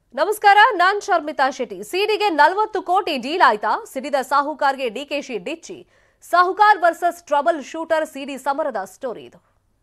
ನಮಸ್ಕಾರ ನಾನ್ ಶರ್ಮಿತಾ ಶೆಟ್ಟಿ ಸಿಡಿಗೆ ನಲವತ್ತು ಕೋಟಿ ಡೀಲ್ ಆಯ್ತಾ ಸಿಡಿದ ಸಾಹುಕಾರ್ಗೆ ಡಿಕೆಶಿ ಡಿಚ್ಚಿ ಸಾಹುಕಾರ್ ವರ್ಸಸ್ ಟ್ರಬಲ್ ಶೂಟರ್ ಸಿಡಿ ಸಮರದ ಸ್ಟೋರಿ ಇದು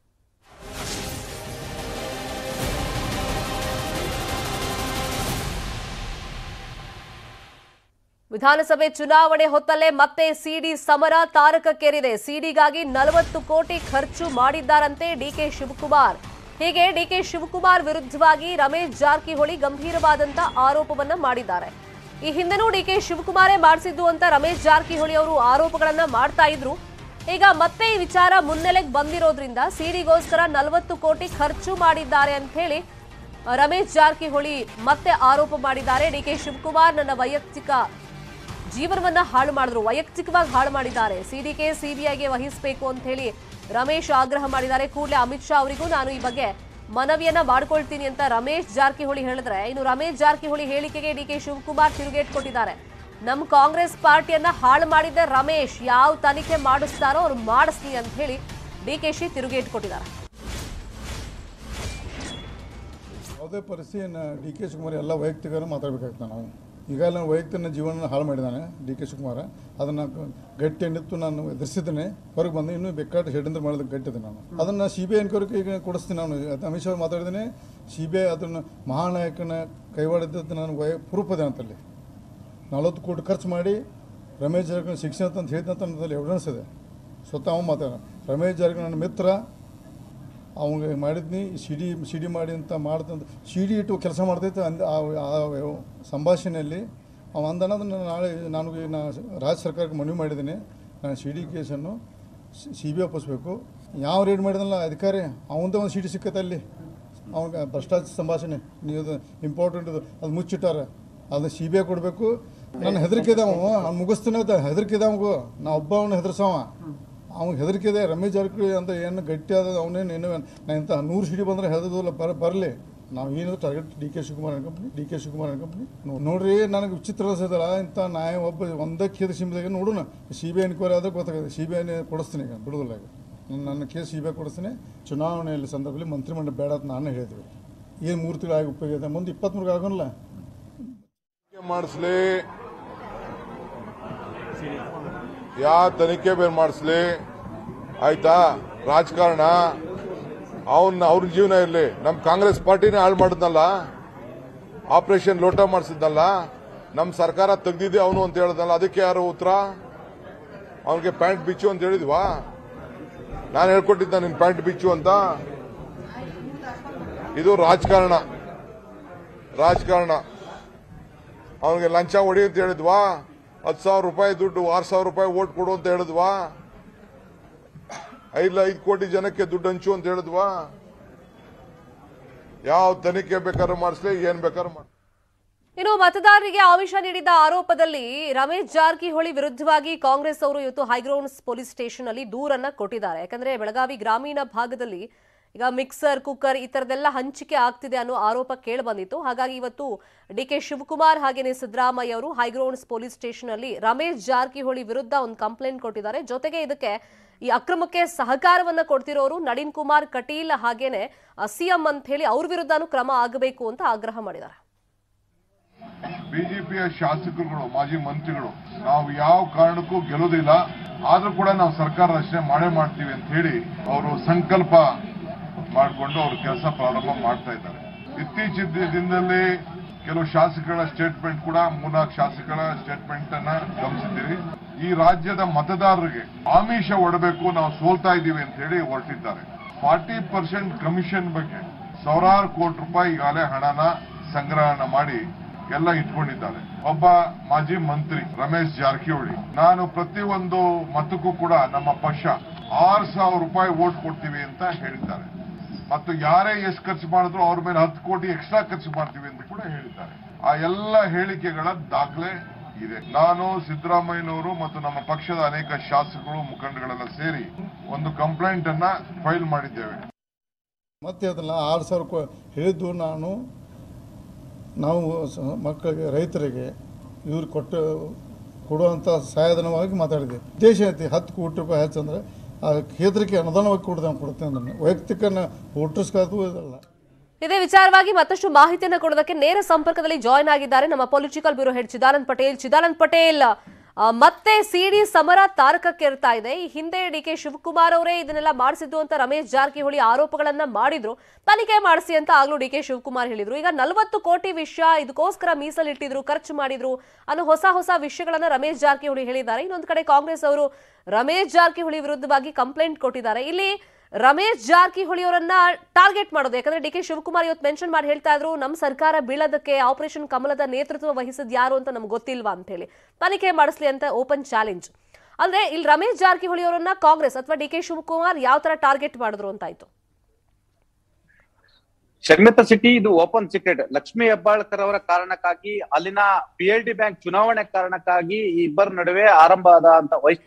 ವಿಧಾನಸಭೆ ಚುನಾವಣೆ ಹೊತ್ತಲ್ಲೇ ಮತ್ತೆ ಸಿಡಿ ಸಮರ ತಾರಕಕ್ಕೇರಿದೆ ಸಿಡಿಗಾಗಿ ನಲವತ್ತು ಕೋಟಿ ಖರ್ಚು ಮಾಡಿದ್ದಾರಂತೆ ಡಿಕೆ ಶಿವಕುಮಾರ್ ಹೀಗೆ ಡಿಕೆ ಶಿವಕುಮಾರ್ ವಿರುದ್ಧವಾಗಿ ರಮೇಶ್ ಜಾರಕಿಹೊಳಿ ಗಂಭೀರವಾದಂತ ಆರೋಪವನ್ನ ಮಾಡಿದ್ದಾರೆ ಈ ಹಿಂದೆನೂ ಡಿಕೆ ಶಿವಕುಮಾರೇ ಮಾಡಿಸಿದ್ದು ಅಂತ ರಮೇಶ್ ಜಾರಕಿಹೊಳಿ ಅವರು ಆರೋಪಗಳನ್ನ ಮಾಡ್ತಾ ಇದ್ರು ಈಗ ಮತ್ತೆ ಈ ವಿಚಾರ ಮುನ್ನೆಲೆಗೆ ಬಂದಿರೋದ್ರಿಂದ ಸಿಡಿಗೋಸ್ಕರ ನಲವತ್ತು ಕೋಟಿ ಖರ್ಚು ಮಾಡಿದ್ದಾರೆ ಅಂತ ಹೇಳಿ ರಮೇಶ್ ಜಾರಕಿಹೊಳಿ ಮತ್ತೆ ಆರೋಪ ಮಾಡಿದ್ದಾರೆ ಡಿಕೆ ಶಿವಕುಮಾರ್ ನನ್ನ ವೈಯಕ್ತಿಕ ಜೀವನವನ್ನ ಹಾಳು ಮಾಡಿದ್ರು ವೈಯಕ್ತಿಕವಾಗಿ ಹಾಳು ಮಾಡಿದ್ದಾರೆ ಸಿಡಿಕೆ ಸಿಬಿಐಗೆ ವಹಿಸಬೇಕು ಅಂತ ಹೇಳಿ ರಮೇಶ್ ಆಗ್ರಹ ಮಾಡಿದ್ದಾರೆ ಕೂಡಲೇ ಅಮಿತ್ ಶಾ ಅವರಿಗೂ ನಾನು ಈ ಬಗ್ಗೆ ಮನವಿಯನ್ನ ಮಾಡ್ಕೊಳ್ತೀನಿ ಅಂತ ರಮೇಶ್ ಜಾರಕಿಹೊಳಿ ಹೇಳಿದ್ರೆ ಇನ್ನು ರಮೇಶ್ ಜಾರಕಿಹೊಳಿ ಹೇಳಿಕೆಗೆ ಡಿಕೆ ಶಿವಕುಮಾರ್ ತಿರುಗೇಟ್ ಕೊಟ್ಟಿದ್ದಾರೆ ನಮ್ಮ ಕಾಂಗ್ರೆಸ್ ಪಾರ್ಟಿಯನ್ನ ಹಾಳು ಮಾಡಿದ್ದ ರಮೇಶ್ ಯಾವ ತನಿಖೆ ಮಾಡಿಸ್ತಾರೋ ಅವ್ರು ಮಾಡಿಸ್ಲಿ ಅಂತ ಹೇಳಿ ಡಿಕೆಶಿ ತಿರುಗೇಟ್ ಕೊಟ್ಟಿದ್ದಾರೆ ಯಾವುದೇ ಪರಿಸ್ಥಿತಿಯನ್ನು ಡಿ ಕೆ ಶಿವಕುಮಾರ್ ಎಲ್ಲ ವೈಯಕ್ತಿಕರು ಮಾತಾಡಬೇಕಾಗ್ತದೆ ನಾವು ಈಗಾಗಲೇ ನಾನು ವೈಯಕ್ತಿಕ ಜೀವನ ಹಾಳು ಮಾಡಿದ್ದಾನೆ ಡಿ ಕೆ ಶಿವಕುಮಾರ ಅದನ್ನು ಗಟ್ಟಿ ನಿಂತು ನಾನು ಎದುರಿಸಿದ್ದೇನೆ ಹೊರಗೆ ಬಂದು ಇನ್ನೂ ಬೇಕಾದ ಷಡ್ಯಂತ್ರ ಮಾಡೋದಕ್ಕೆ ಗಟ್ಟಿದೆ ನಾನು ಅದನ್ನು ಸಿ ಬಿ ಐ ಎನ್ಕ್ವೈರಿಗೆ ಈಗ ಕೊಡಿಸ್ತೀನಿ ನಾನು ಅದು ಅಮಿತ್ ಶಾ ಅವ್ರು ಮಾತಾಡಿದ್ದೀನಿ ಸಿ ಬಿ ಐ ಅದನ್ನು ಮಹಾನಾಯಕನ ಕೈವಾಡಿದ್ದು ನಾನು ವೈ ಪ್ರೂಫ್ ಇದೆ ಅಂತಲ್ಲಿ ನಲವತ್ತು ಕೋಟಿ ಖರ್ಚು ಮಾಡಿ ರಮೇಶ್ ಜಾರಕಿಹೊಳಿ ಶಿಕ್ಷಣ ಅಂತ ಹೇಳಿದಂತ ನನ್ನಲ್ಲಿ ಎವಿಡೆನ್ಸ್ ಇದೆ ಸ್ವತಃ ಅವ್ನು ಮಾತಾಡ ರಮೇಶ್ ಜಾರಕಿಹೊಳಿ ನನ್ನ ಮಿತ್ರ ಅವಂಗೆ ಮಾಡಿದ್ನಿ ಸಿ ಡಿ ಸಿ ಡಿ ಮಾಡಿ ಅಂತ ಮಾಡ್ತಂತ ಸಿ ಡಿ ಇಟ್ಟು ಕೆಲಸ ಮಾಡ್ತೈತೆ ಅಂದ ಆ- ಆ ಸಂಭಾಷಣೆಯಲ್ಲಿ ಅವ ಅಂದನ ಅದನ್ನು ನಾಳೆ ನಾನು ಈ ನಾ ರಾಜ್ಯ ಸರ್ಕಾರಕ್ಕೆ ಮನವಿ ಮಾಡಿದ್ದೀನಿ ನಾನು ಸಿ ಡಿ ಕೇಸನ್ನು ಸಿ ಬಿ ಒಪ್ಪಿಸ್ಬೇಕು ಯಾವ ರೇಡ್ ಮಾಡಿದಲ್ಲ ಅಧಿಕಾರಿ ಅವಂದೇ ಒಂದು ಸಿ ಡಿ ಸಿಕ್ಕತ್ತೆ ಅಲ್ಲಿ ಅವ್ನಿಗೆ ಭ್ರಷ್ಟಾಚಾರ ಸಂಭಾಷಣೆ ನೀವು ಅದು ಇಂಪಾರ್ಟೆಂಟ್ ಇದು ಅದು ಮುಚ್ಚಿಟ್ಟಾರ ಅದನ್ನ ಸಿ ಬಿ ಐ ಕೊಡಬೇಕು ನನ್ನ ಹೆದರಿಕೆ ಇದೆ ಅವ ಅವ್ನು ಮುಗಿಸ್ತಾನೆ ಹೆದರಿಕೆ ಇದೆ ಅವನಿಗೂ ನಾ ಒಬ್ಬ ಅವನು ಹೆದರ್ಸವ ಅವ್ನಿಗೆ ಹೆದರಿಕೆ ಇದೆ ರಮೇಶ್ ಜಾರಕಿಹೊಳಿ ಅಂತ ಏನು ಗಟ್ಟಿ ಆದ ಅವನೇನು ಏನು ನಾ ಇಂಥ ನೂರು ಸಿಡಿ ಬಂದರೆ ಹೆದರ್ದಲ್ಲ ಬರ ಬರಲಿ ನಾವು ಏನು target D K Shivakumar company D K Shivakumar company ನೋಡ್ರಿ ನನಗೆ ವಿಚಿತ್ರ ಅನ್ಸದಲ್ಲ ಇಂಥ ನ್ಯಾಯ ಒಬ್ಬ ಒಂದೇ ಕೇಸ್ ಸಿಂಬದಾಗ ನೋಡೋಣ ಸಿ ಬಿ ಐ ಎನ್ಕ್ವೈರಿ ಆದ್ರೆ ಗೊತ್ತಾಗುತ್ತೆ ಸಿ ಬಿ ಐ ಕೊಡಿಸ್ತೀನಿ ಈಗ ಬಿಡುದಿಲ್ಲ ಈಗ ನನ್ನ ನನ್ನ ಕೇಸ್ ಸಿ ಬಿ ಐ ಕೊಡಿಸ್ತೀನಿ ಚುನಾವಣೆಯಲ್ಲಿ ಸಂದರ್ಭದಲ್ಲಿ ಮಂತ್ರಿಮಂಡಲ ಬೇಡ ಅಂತ ನಾನು ಹೇಳಿದ್ವಿ ಏನು ಮೂರು ತಿಂಗಳಾಗಿ ಉಪಯೋಗ ಇದೆ ಮುಂದೆ ಇಪ್ಪತ್ತ್ಮೂರು ಆಗೋಲ್ಲ ಮಾಡಿಸ್ಲಿ ಯಾವ ತನಿಖೆ ಬೇರೆ ಮಾಡಿಸ್ಲಿ ಆಯ್ತಾ ರಾಜಕಾರಣ ಅವನ್ ಅವ್ರ ಜೀವನ ಇರಲಿ ನಮ್ ಕಾಂಗ್ರೆಸ್ ಪಾರ್ಟಿನೇ ಹಾಳು ಮಾಡಿದ್ನಲ್ಲ ಆಪರೇಷನ್ ಲೋಟ ಮಾಡಿಸಿದ್ನಲ್ಲ ನಮ್ ಸರ್ಕಾರ ತೆಗ್ದಿದೆ ಅವನು ಅಂತ ಹೇಳ್ದಲ್ಲ ಅದಕ್ಕೆ ಯಾರು ಉತ್ತರ ಅವನಿಗೆ ಪ್ಯಾಂಟ್ ಬಿಚ್ಚು ಅಂತ ಹೇಳಿದ್ವಾ ನಾನು ಹೇಳ್ಕೊಟ್ಟಿದ್ದ ನಿನ್ ಪ್ಯಾಂಟ್ ಬಿಚ್ಚು ಅಂತ ಇದು ರಾಜಕಾರಣ ರಾಜಕಾರಣ ಅವನಿಗೆ ಲಂಚ ಹೊಡಿ ಅಂತ ಹೇಳಿದ್ವಾ ಹತ್ತು ಸಾವಿರ ರೂಪಾಯಿ ದುಡ್ಡು ಆರು ಸಾವಿರ ರೂಪಾಯಿ ಓಟ್ ಕೊಡು ಅಂತ ಹೇಳಿದ್ವಾ ಐದು ಐದು ಕೋಟಿ ಜನಕ್ಕೆ ದುಡ್ಡು ಹಂಚು ಅಂತ ಹೇಳಿದ್ವಾ ಯಾವ ತನಿಖೆ ಬೇಕಾದ್ರೂ ಮಾಡಿಸ್ಲಿ ಏನ್ ಬೇಕಾದ್ರೂ ಮಾಡಿ ಇನ್ನು ಮತದಾರರಿಗೆ ಆಮಿಷ ನೀಡಿದ್ದ ಆರೋಪದಲ್ಲಿ ರಮೇಶ್ ಜಾರಕಿಹೊಳಿ ವಿರುದ್ಧವಾಗಿ ಕಾಂಗ್ರೆಸ್ ಅವರು ಇವತ್ತು ಹೈಗ್ರೌಂಡ್ಸ್ ಪೊಲೀಸ್ ಸ್ಟೇಷನ್ ಅಲ್ಲಿ ದೂರನ್ನ ಕೊಟ್ಟಿದ್ದಾರೆ ಯಾಕಂದ್ರೆ ಬೆಳಗಾವಿ ಗ್ರಾಮೀಣ ಭಾಗದಲ್ಲಿ ಈಗ ಮಿಕ್ಸರ್ ಕುಕ್ಕರ್ ಈ ತರದೆಲ್ಲ ಹಂಚಿಕೆ ಆಗ್ತಿದೆ ಅನ್ನೋ ಆರೋಪ ಕೇಳಿ ಬಂದಿತ್ತು ಹಾಗಾಗಿ ಇವತ್ತು ಡಿ ಕೆ ಶಿವಕುಮಾರ್ ಹಾಗೇನೆ ಸಿದ್ದರಾಮಯ್ಯ ಅವರು ಹೈಗ್ರೌಂಡ್ಸ್ ಪೊಲೀಸ್ ಸ್ಟೇಷನ್ ಅಲ್ಲಿ ರಮೇಶ್ ಜಾರಕಿಹೊಳಿ ವಿರುದ್ಧ ಒಂದು ಕಂಪ್ಲೇಂಟ್ ಕೊಟ್ಟಿದ್ದಾರೆ ಜೊತೆಗೆ ಇದಕ್ಕೆ ಈ ಅಕ್ರಮಕ್ಕೆ ಸಹಕಾರವನ್ನ ಕೊಡ್ತಿರೋರು ನಳಿನ್ ಕುಮಾರ್ ಕಟೀಲ್ ಹಾಗೇನೆ ಸಿಎಂ ಅಂತ ಹೇಳಿ ಅವ್ರ ವಿರುದ್ಧನೂ ಕ್ರಮ ಆಗಬೇಕು ಅಂತ ಆಗ್ರಹ ಮಾಡಿದ್ದಾರೆ ಬಿಜೆಪಿಯ ಶಾಸಕರುಗಳು ಮಾಜಿ ಮಂತ್ರಿಗಳು ನಾವು ಯಾವ ಕಾರಣಕ್ಕೂ ಗೆಲ್ಲೋದಿಲ್ಲ ಆದ್ರೂ ಕೂಡ ನಾವು ಸರ್ಕಾರ ರಚನೆ ಮಾಡೇ ಮಾಡ್ತೀವಿ ಅಂತ ಹೇಳಿ ಅವರು ಸಂಕಲ್ಪ ಮಾಡಿಕೊಂಡು ಅವರು ಕೆಲಸ ಪ್ರಾರಂಭ ಮಾಡ್ತಾ ಇದ್ದಾರೆ ಇತ್ತೀಚಿನ ದಿನದಲ್ಲಿ ಕೆಲವು ಶಾಸಕರ ಸ್ಟೇಟ್ಮೆಂಟ್ ಕೂಡ ಮೂರ್ನಾಲ್ಕು ಶಾಸಕರ ಸ್ಟೇಟ್ಮೆಂಟ್ ಅನ್ನ ಗಮನಿಸಿದ್ದೀವಿ ಈ ರಾಜ್ಯದ ಮತದಾರರಿಗೆ ಆಮಿಷ ಒಡಬೇಕು ನಾವು ಸೋಲ್ತಾ ಇದ್ದೀವಿ ಅಂತ ಹೇಳಿ ಹೊರಟಿದ್ದಾರೆ ಫಾರ್ಟಿ ಪರ್ಸೆಂಟ್ ಕಮಿಷನ್ ಬಗ್ಗೆ ಸಾವಿರಾರು ಕೋಟಿ ರೂಪಾಯಿ ಈಗಾಗಲೇ ಹಣನ ಸಂಗ್ರಹಣ ಮಾಡಿ ಎಲ್ಲ ಇಟ್ಕೊಂಡಿದ್ದಾರೆ ಒಬ್ಬ ಮಾಜಿ ಮಂತ್ರಿ ರಮೇಶ್ ಜಾರಕಿಹೊಳಿ ನಾನು ಪ್ರತಿಯೊಂದು ಮತಕ್ಕೂ ಕೂಡ ನಮ್ಮ ಪಕ್ಷ ಆರು ಸಾವಿರ ರೂಪಾಯಿ ವೋಟ್ ಕೊಡ್ತೀವಿ ಅಂತ ಹೇಳಿದ್ದಾರೆ ಮತ್ತು ಯಾರೇ ಎಷ್ಟು ಖರ್ಚು ಮಾಡಿದ್ರು ಅವ್ರ ಮೇಲೆ ಹತ್ತು ಕೋಟಿ ಎಕ್ಸ್ಟ್ರಾ ಖರ್ಚು ಮಾಡ್ತೀವಿ ಅಂತ ಕೂಡ ಹೇಳಿದ್ದಾರೆ ಆ ಎಲ್ಲ ಹೇಳಿಕೆಗಳ ದಾಖಲೆ ಇದೆ ನಾನು ಸಿದ್ದರಾಮಯ್ಯನವರು ಮತ್ತು ನಮ್ಮ ಪಕ್ಷದ ಅನೇಕ ಶಾಸಕರು ಮುಖಂಡಗಳೆಲ್ಲ ಸೇರಿ ಒಂದು ಕಂಪ್ಲೇಂಟ್ ಅನ್ನ ಫೈಲ್ ಮಾಡಿದ್ದೇವೆ ಮತ್ತೆ ಅದನ್ನ ಆರು ಸಾವಿರ ಕೊ ಹೇಳಿದ್ದು ನಾನು ನಾವು ಸ- ಮಕ್ಕಳಿಗೆ ರೈತರಿಗೆ ಇವ್ರು ಕೊಟ್ಟು ಕೊಡುವಂಥ ಸಹಾಯಧನವಾಗಿ ಮಾತಾಡಿದೆ ಉದ್ದೇಶ ಐತಿ ಹತ್ತು ಕೋಟಿ ರೂಪಾಯಿ ಹೆಚ್ಚಂದ್ರೆ ಆ ಕ್ಷೇತ್ರಕ್ಕೆ ಅನುದಾನವಾಗಿ ಕೊಡ್ತೇವೆ ಕೊಡ್ತೇವೆ ಅಂದ್ರೆ ವೈಯಕ್ತಿಕ ವೋಟರ್ಸ್ಗಾದ್ರು ಇದಲ್ಲ ಇದೇ ವಿಚಾರವಾಗಿ ಮತ್ತಷ್ಟು ಮಾಹಿತಿಯನ್ನು ಕೊಡೋದಕ್ಕೆ ನೇರ ಸಂಪರ್ಕದಲ್ಲಿ ಜಾಯ್ನ್ ಆಗಿದ್ದಾರೆ ನಮ್ಮ political bureau head Chidanand Patel Chidanand Patel ಆ, ಮತ್ತೆ ಸಿಡಿ ಸಮರ ತಾರಕಕ್ಕೇರ್ತಾ ಇದೆ ಈ ಹಿಂದೆ ಡಿ ಕೆ ಶಿವಕುಮಾರ್ ಅವರೇ ಇದನ್ನೆಲ್ಲ ಮಾಡಿಸಿದ್ದು ಅಂತ ರಮೇಶ್ ಜಾರಕಿಹೊಳಿ ಆರೋಪಗಳನ್ನ ಮಾಡಿದ್ರು ತನಿಖೆ ಮಾಡಿಸಿ ಅಂತ ಆಗ್ಲೂ ಡಿ ಕೆ ಶಿವಕುಮಾರ್ ಹೇಳಿದ್ರು ಈಗ ನಲವತ್ತು ಕೋಟಿ ವಿಷಯ ಇದಕ್ಕೋಸ್ಕರ ಮೀಸಲಿಟ್ಟಿದ್ರು ಖರ್ಚು ಮಾಡಿದ್ರು ಅನ್ನೋ ಹೊಸ ಹೊಸ ವಿಷಯಗಳನ್ನ ರಮೇಶ್ ಜಾರಕಿಹೊಳಿ ಹೇಳಿದ್ದಾರೆ ಇನ್ನೊಂದು ಕಡೆ ಕಾಂಗ್ರೆಸ್ ಅವರು ರಮೇಶ್ ಜಾರಕಿಹೊಳಿ ವಿರುದ್ಧವಾಗಿ ಕಂಪ್ಲೇಂಟ್ ಕೊಟ್ಟಿದ್ದಾರೆ ಇಲ್ಲಿ ರಮೇಶ್ ಜಾರಕಿಹೊಳಿ ಅವರನ್ನ ಟಾರ್ಗೆಟ್ ಮಾಡೋದು ಯಾಕಂದ್ರೆ ಡಿ ಕೆ ಶಿವಕುಮಾರ್ ಇವತ್ತು ಮೆನ್ಷನ್ ಮಾಡಿ ಹೇಳ್ತಾ ಇದ್ರು ನಮ್ಮ ಸರ್ಕಾರ ಬೀಳೋದಕ್ಕೆ ಆಪರೇಷನ್ ಕಮಲದ ನೇತೃತ್ವ ವಹಿಸಿದ್ ಯಾರು ಅಂತ ನಮ್ಗೆ ಗೊತ್ತಿಲ್ವಾ ಅಂತ ಹೇಳಿ ತನಿಖೆ ಮಾಡಿಸ್ಲಿ ಅಂತ ಓಪನ್ ಚಾಲೆಂಜ್ ಅಂದ್ರೆ ಇಲ್ಲಿ ರಮೇಶ್ ಜಾರಕಿಹೊಳಿ ಅವರನ್ನ ಕಾಂಗ್ರೆಸ್ ಅಥವಾ ಡಿ ಕೆ ಶಿವಕುಮಾರ್ ಯಾವ ತರ ಟಾರ್ಗೆಟ್ ಮಾಡಿದ್ರು ಅಂತಾಯ್ತು ಶರ್ಮಿತಾ ಸಿಟಿ ಇದು ಓಪನ್ ಸೀಕ್ರೆಟ್ ಲಕ್ಷ್ಮೀ ಹೆಬ್ಬಾಳ್ಕರ್ ಅವರ ಕಾರಣಕ್ಕಾಗಿ ಅಲ್ಲಿನ ಪಿ ಎಲ್ ಡಿ ಬ್ಯಾಂಕ್ ಚುನಾವಣೆ ಕಾರಣಕ್ಕಾಗಿ ಈ ಇಬ್ಬರ ನಡುವೆ ಆರಂಭ ಆದ ಅಂತ ವೈಸ್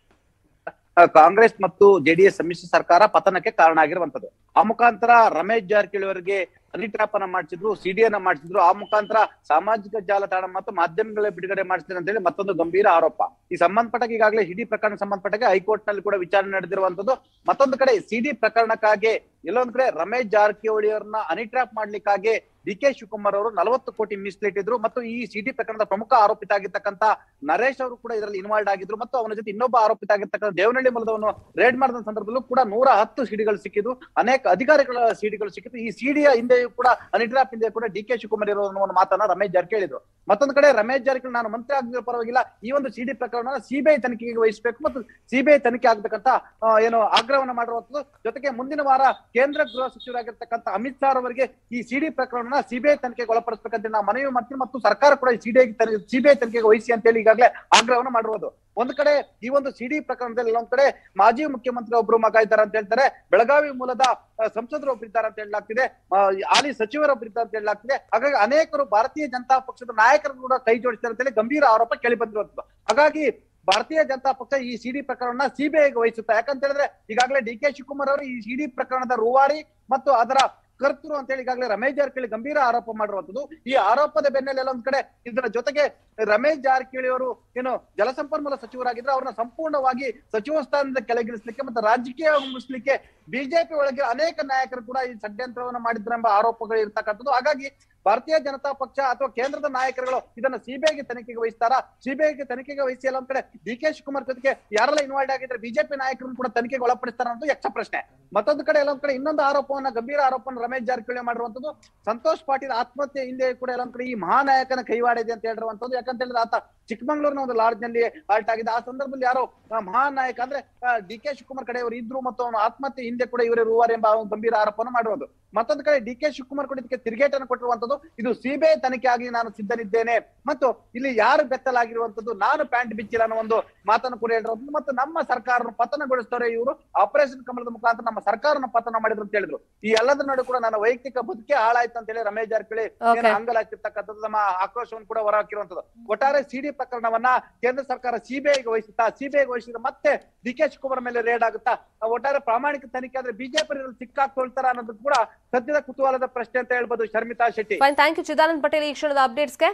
ಆ, ಕಾಂಗ್ರೆಸ್ ಮತ್ತು ಜೆಡಿಎಸ್ ಸಮ್ಮಿಶ್ರ ಸರ್ಕಾರ ಪತನಕ್ಕೆ ಕಾರಣ ಆಗಿರುವಂತದ್ದು ಆ ಮುಖಾಂತರ ರಮೇಶ್ ಜಾರಕಿಹೊಳಿ ಅವರಿಗೆ ಟ್ರ್ಯಾಪ್ ಅನ್ನ ಮಾಡಿಸಿದ್ರು ಸಿಡಿಯನ್ನ ಮಾಡಿಸಿದ್ರು ಆ ಮುಖಾಂತರ ಸಾಮಾಜಿಕ ಜಾಲತಾಣ ಮತ್ತು ಮಾಧ್ಯಮಗಳ ಬಿಡುಗಡೆ ಮಾಡಿಸಿದ್ರು ಅಂತ ಹೇಳಿ ಮತ್ತೊಂದು ಗಂಭೀರ ಆರೋಪ ಈ ಸಂಬಂಧಪಟ್ಟ ಈಗಾಗಲೇ ಸಿಡಿ ಪ್ರಕರಣ ಸಂಬಂಧಪಟ್ಟ ಹೈಕೋರ್ಟ್ ನಲ್ಲಿ ಕೂಡ ವಿಚಾರಣೆ ನಡೆದಿರುವಂತದ್ದು ಮತ್ತೊಂದು ಕಡೆ ಸಿಡಿ ಪ್ರಕರಣಕ್ಕಾಗಿ ಎಲ್ಲೊಂದ್ ಕಡೆ ರಮೇಶ್ ಜಾರಕಿಹೊಳಿ ಅವರನ್ನ ಅನಿಟ್ರಾಪ್ ಮಾಡ್ಲಿಕ್ಕಾಗಿ ಡಿ ಕೆ ಶಿವಕುಮಾರ್ ಅವರು ನಲವತ್ತು ಕೋಟಿ ಮೀಸಲಿಟ್ಟಿದ್ರು ಮತ್ತು ಈ ಸಿಡಿ ಪ್ರಕರಣದ ಪ್ರಮುಖ ಆರೋಪಿತ ಆಗಿರ್ತಕ್ಕಂತ ನರೇಶ್ ಅವರು ಕೂಡ ಇದರಲ್ಲಿ ಇನ್ವಾಲ್ವ್ ಆಗಿದ್ರು ಮತ್ತು ಅವನ ಜೊತೆ ಇನ್ನೊಬ್ಬ ಆರೋಪಿತ ಆಗಿರ್ತಕ್ಕಂಥ ದೇವನಹಳ್ಳಿ ಮೂಲದವನು ರೇಡ್ ಮಾಡಿದ ಸಂದರ್ಭದಲ್ಲೂ ಕೂಡ ನೂರ ಹತ್ತು ಸಿಡಿಗಳು ಸಿಕ್ಕಿದ್ದು ಅನೇಕ ಅಧಿಕಾರಿಗಳ ಸಿಡಿಗಳು ಸಿಕ್ಕಿದ್ದು ಈ ಸಿಡಿಯ ಹಿಂದೆಯೂ ಕೂಡ ಅನಿಟ್ರಾಪ್ ಹಿಂದೆ ಕೂಡ ಡಿ ಕೆ ಶಿವಕುಮಾರ್ ಇರೋ ಅನ್ನೋ ಒಂದು ಮಾತನ್ನ ರಮೇಶ್ ಜಾರಕಿಹೊಳಿ ಹೇಳಿದ್ರು ಮತ್ತೊಂದು ಕಡೆ ರಮೇಶ್ ಜಾರಕಿಹೊಳಿ ನಾನು ಮಂತ್ರಿ ಆಗಿರೋ ಪರವಾಗಿಲ್ಲ ಈ ಒಂದು ಸಿಡಿ ಪ್ರಕರಣ ಸಿಬಿಐ ತನಿಖೆಗೆ ವಹಿಸಬೇಕು ಮತ್ತು ಸಿಬಿಐ ತನಿಖೆ ಆಗ್ಬೇಕಂತ ಆ, ಏನು ಆಗ್ರಹವನ್ನ ಮಾಡಿರುವಂತದ್ದು ಜೊತೆಗೆ ಮುಂದಿನ ವಾರ ಕೇಂದ್ರ ಗೃಹ ಸಚಿವರಾಗಿರ್ತಕ್ಕಂಥ ಅಮಿತ್ ಶಾ ಅವರಿಗೆ ಈ ಸಿಡಿ ಪ್ರಕರಣ ಸಿಬಿಐ ತನಿಖೆಗೆ ಒಳಪಡಿಸಬೇಕಂತ ನಾವು ಮನವಿ ಮಾಡ್ತೀವಿ ಮತ್ತು ಸರ್ಕಾರ ಕೂಡ ಸಿಡಿಐ ಸಿಬಿಐ ತನಿಖೆಗೆ ವಹಿಸಿ ಅಂತ ಹೇಳಿ ಈಗಾಗಲೇ ಆಗ್ರಹವನ್ನ ಮಾಡಿರೋದು ಒಂದು ಕಡೆ ಈ ಒಂದು ಸಿಡಿ ಪ್ರಕರಣದಲ್ಲಿ ಒಂದ್ ಕಡೆ ಮಾಜಿ ಮುಖ್ಯಮಂತ್ರಿ ಒಬ್ರು ಮಗ ಇದ್ದಾರೆ ಅಂತ ಹೇಳ್ತಾರೆ ಬೆಳಗಾವಿ ಮೂಲದ ಆ, ಸಂಸದರು ಒಬ್ರು ಇದ್ದಾರೆ ಅಂತ ಹೇಳಲಾಗ್ತಿದೆ ಆ, ಹಾಲಿ ಸಚಿವರೊಬ್ರು ಇದ್ದಾರೆ ಅಂತ ಹೇಳಲಾಗ್ತಿದೆ ಹಾಗಾಗಿ ಅನೇಕರು ಭಾರತೀಯ ಜನತಾ ಪಕ್ಷದ ನಾಯಕರು ಕೂಡ ಕೈ ಜೋಡಿಸ್ತಾರೆ ಅಂತ ಹೇಳಿ ಗಂಭೀರ ಆರೋಪ ಕೇಳಿ ಬಂದಿರುವಂತದ್ದು ಹಾಗಾಗಿ ಭಾರತೀಯ ಜನತಾ ಪಕ್ಷ ಈ ಸಿಡಿ ಪ್ರಕರಣ ಸಿಬಿಐಗೆ ವಹಿಸುತ್ತೆ ಯಾಕಂತ ಹೇಳಿದ್ರೆ ಈಗಾಗಲೇ ಡಿ ಕೆ ಶಿವಕುಮಾರ್ ಅವರು ಈ ಸಿಡಿ ಪ್ರಕರಣದ ರೂವಾರಿ ಮತ್ತು ಅದರ ಕರ್ತರು ಅಂತ ಹೇಳಿ ಈಗಾಗಲೇ ರಮೇಶ್ ಜಾರಕಿಹೊಳಿ ಗಂಭೀರ ಆರೋಪ ಮಾಡಿರುವಂತದ್ದು ಈ ಆರೋಪದ ಬೆನ್ನಲ್ಲೆಲ್ಲ ಒಂದ್ ಕಡೆ ಇದರ ಜೊತೆಗೆ ರಮೇಶ್ ಜಾರಕಿಹೊಳಿ ಅವರು ಏನು ಜಲಸಂಪನ್ಮೂಲ ಸಚಿವರಾಗಿದ್ರೆ ಅವ್ರನ್ನ ಸಂಪೂರ್ಣವಾಗಿ ಸಚಿವ ಸ್ಥಾನದಿಂದ ಕೆಳಗಿಳಿಸ್ಲಿಕ್ಕೆ ಮತ್ತು ರಾಜಕೀಯ ಮುಗಿಸ್ಲಿಕ್ಕೆ ಬಿಜೆಪಿ ಒಳಗೆ ಅನೇಕ ನಾಯಕರು ಕೂಡ ಈ ಷಡ್ಯಂತ್ರವನ್ನ ಮಾಡಿದ್ರೆಂಬ ಆರೋಪಗಳು ಇರ್ತಕ್ಕಂಥದ್ದು ಹಾಗಾಗಿ ಭಾರತೀಯ ಜನತಾ ಪಕ್ಷ ಅಥವಾ ಕೇಂದ್ರದ ನಾಯಕರುಗಳು ಇದನ್ನ ಸಿಬಿಐಗೆ ತನಿಖೆಗೆ ವಹಿಸ್ತಾರ ಸಿಬಿಐಗೆ ತನಿಖೆಗೆ ವಹಿಸಿ ಎಲ್ಲ ಒಂದ್ ಕಡೆ ಡಿ ಕೆ ಶಿವಕುಮಾರ್ ಜೊತೆಗೆ ಯಾರೆಲ್ಲ ಇನ್ವಾಲ್ವ್ ಆಗಿದ್ರೆ ಬಿಜೆಪಿ ನಾಯಕರನ್ನು ಕೂಡ ತನಿಖೆಗೆ ಒಳಪಡಿಸ್ತಾರ ಅನ್ನೋದು ಯಕ್ಷ ಪ್ರಶ್ನೆ ಮತ್ತೊಂದು ಕಡೆ ಎಲ್ಲೊಂದ್ ಕಡೆ ಇನ್ನೊಂದು ಆರೋಪವನ್ನ ಗಂಭೀರ ಆರೋಪವನ್ನು ರಮೇಶ್ ಜಾರಕಿಹೊಳಿ ಮಾಡಿರುವಂತದ್ದು ಸಂತೋಷ್ ಪಾಟೀಲ್ ಆತ್ಮಹತ್ಯೆ ಹಿಂದೆ ಕೂಡ ಎಲ್ಲೊಂದ್ ಕಡೆ ಈ ಮಹಾನಾಯಕನ ಕೈವಾಡ ಇದೆ ಅಂತ ಹೇಳಿರುವಂತದ್ದು ಯಾಕಂತ ಹೇಳಿದ್ರೆ ಆತ ಚಿಕ್ಕಮಂಗ್ಳೂರಿನ ಒಂದು ಲಾಡ್ಜ್ ನಲ್ಲಿ ಆಲ್ಟ್ ಆಗಿದೆ ಆ ಸಂದರ್ಭದಲ್ಲಿ ಯಾರೋ ಆ, ಮಹಾನಾಯಕ ಅಂದ್ರೆ ಡಿ ಕೆ ಶಿವಕುಮಾರ್ ಕಡೆಯವರು ಇದ್ರು ಮತ್ತು ಅವನು ಆತ್ಮಹತ್ಯೆ ಹಿಂದೆ ಕೂಡ ಇವರೇ ರೂವಾರಿ ಎಂಬ ಒಂದು ಗಂಭೀರ ಆರೋಪವನ್ನು ಮಾಡಿರೋದು ಮತ್ತೊಂದು ಕಡೆ ಡಿ ಕೆ ಶಿವಕುಮಾರ್ ಕೂಡ ಇದಕ್ಕೆ ತಿರುಗೇಟನ್ನು ಕೊಟ್ಟಿರುವಂತದ್ದು ಇದು ಸಿಬಿಐ ತನಿಖೆ ಆಗಿ ನಾನು ಸಿದ್ಧನಿದ್ದೇನೆ ಮತ್ತು ಇಲ್ಲಿ ಯಾರು ಬೆತ್ತಲಾಗಿರುವಂತದ್ದು ನಾನು ಪ್ಯಾಂಟ್ ಬಿಚ್ಚಿಲ್ಲ ಅನ್ನೋ ಒಂದು ಮಾತನ್ನು ಕೂಡ ಹೇಳಿರೋದು ಮತ್ತು ನಮ್ಮ ಸರ್ಕಾರ ಪತನಗೊಳಿಸ್ತಾರೆ ಇವರು ಆಪರೇಷನ್ ಕಮಲದ ಮುಖಾಂತರ ನಮ್ಮ ಸರ್ಕಾರನ ಪತನ ಮಾಡಿದ್ರು ಅಂತ ಹೇಳಿದ್ರು ಈ ಎಲ್ಲದರ ನಡುವೆ ಕೂಡ ನನ್ನ ವೈಯಕ್ತಿಕ ಬದುಕೆ ಹಾಳಾಯ್ತು ಅಂತ ಹೇಳಿ ರಮೇಶ್ ಜಾರಕಿಹೊಳಿ Okay. ಏನು ಅಂಗಲಾಗ್ತಿರ್ತಕ್ಕಂಥದ್ದು ನಮ್ಮ ಆಕ್ರೋಶವನ್ನು ಕೂಡ ಹೊರಹಾಕಿರುವಂತದ್ದು ಒಟ್ಟಾರೆ ಸಿಡಿ ಪ್ರಕರಣವನ್ನ ಕೇಂದ್ರ ಸರ್ಕಾರ ಸಿಬಿಐಗೆ ವಹಿಸುತ್ತಾ ಸಿಬಿಐಗೆ ವಹಿಸಿದ್ರೆ ಮತ್ತೆ ಡಿ ಕೆ ಶಿವಕುಮಾರ್ ಮೇಲೆ ರೇಡ್ ಆಗುತ್ತಾ ಆ ಒಟ್ಟಾರೆ ಪ್ರಾಮಾಣಿಕ ತನಿಖೆ ಆದ್ರೆ ಬಿಜೆಪಿ ಸಿಕ್ಕಾಕೊಳ್ತಾರ ಅನ್ನೋದು ಕೂಡ ಸದ್ಯದ ಕುತೂಹಲದ ಪ್ರಶ್ನೆ ಅಂತ ಹೇಳ್ಬೋದು Sharmita Shetty fine thank you Chidanand Patel ಈ ಕ್ಷಣದ ಅಪ್ಡೇಟ್ಸ್ಗೆ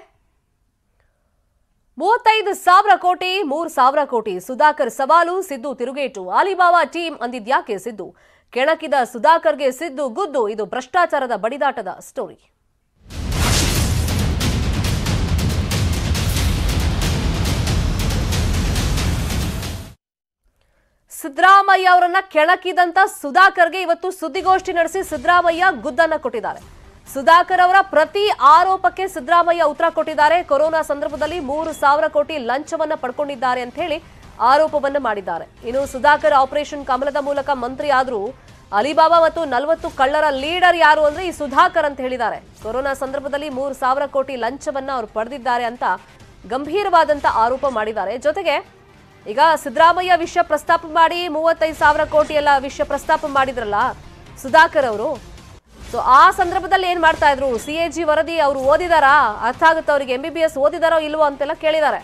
ಮೂವತ್ತೈದು ಸಾವಿರ ಕೋಟಿ ಮೂರು ಸಾವಿರ ಕೋಟಿ ಸುಧಾಕರ್ ಸವಾಲು ಸಿದ್ದು ತಿರುಗೇಟು ಅಲಿಬಾಬಾ ಟೀಮ್ ಅಂದಿದ್ಯಾಕೆ ಸಿದ್ದು ಕೆಣಕಿದ ಸುಧಾಕರ್ಗೆ ಸಿದ್ದು ಗುದ್ದು ಇದು ಭ್ರಷ್ಟಾಚಾರದ ಬಡಿದಾಟದ ಸ್ಟೋರಿ ಸಿದ್ದರಾಮಯ್ಯ ಅವರನ್ನ ಕೆಣಕಿದಂತ ಸುಧಾಕರ್ಗೆ ಇವತ್ತು ಸುದ್ದಿಗೋಷ್ಠಿ ನಡೆಸಿ ಸಿದ್ದರಾಮಯ್ಯ ಗುದ್ದನ್ನ ಕೊಟ್ಟಿದ್ದಾರೆ ಸುಧಾಕರ್ ಅವರ ಪ್ರತಿ ಆರೋಪಕ್ಕೆ ಸಿದ್ದರಾಮಯ್ಯ ಉತ್ತರ ಕೊಟ್ಟಿದ್ದಾರೆ ಕೊರೋನಾ ಸಂದರ್ಭದಲ್ಲಿ ಮೂರು ಸಾವಿರ ಕೋಟಿ ಲಂಚವನ್ನ ಪಡ್ಕೊಂಡಿದ್ದಾರೆ ಅಂತ ಹೇಳಿ ಆರೋಪವನ್ನು ಮಾಡಿದ್ದಾರೆ ಇನ್ನು ಸುಧಾಕರ್ ಆಪರೇಷನ್ ಕಮಲದ ಮೂಲಕ ಮಂತ್ರಿ ಆದ್ರೂ ಅಲಿಬಾಬಾ ಮತ್ತು ನಲವತ್ತು ಕಳ್ಳರ ಲೀಡರ್ ಯಾರು ಅಂದ್ರೆ ಈ ಸುಧಾಕರ್ ಅಂತ ಹೇಳಿದ್ದಾರೆ ಕೊರೋನಾ ಸಂದರ್ಭದಲ್ಲಿ ಮೂರು ಸಾವಿರ ಕೋಟಿ ಲಂಚವನ್ನ ಅವರು ಪಡೆದಿದ್ದಾರೆ ಅಂತ ಗಂಭೀರವಾದಂತ ಆರೋಪ ಮಾಡಿದ್ದಾರೆ ಜೊತೆಗೆ ಈಗ ಸಿದ್ದರಾಮಯ್ಯ ವಿಷಯ ಪ್ರಸ್ತಾಪ ಮಾಡಿ ಮೂವತ್ತೈದು ಸಾವಿರ ಕೋಟಿ ಎಲ್ಲ ವಿಷಯ ಪ್ರಸ್ತಾಪ ಮಾಡಿದ್ರಲ್ಲ ಸುಧಾಕರ್ ಅವರು ಸೊ ಆ ಸಂದರ್ಭದಲ್ಲಿ ಏನ್ ಮಾಡ್ತಾ ಇದ್ರು ಸಿ ಎ ಜಿ ವರದಿ ಅವರು ಓದಿದಾರಾ ಅರ್ಥ ಆಗುತ್ತೆ ಅವ್ರಿಗೆ ಎಂ ಬಿ ಬಿ ಎಸ್ ಓದಿದಾರೋ ಇಲ್ವೋ ಅಂತೆಲ್ಲ ಕೇಳಿದ್ದಾರೆ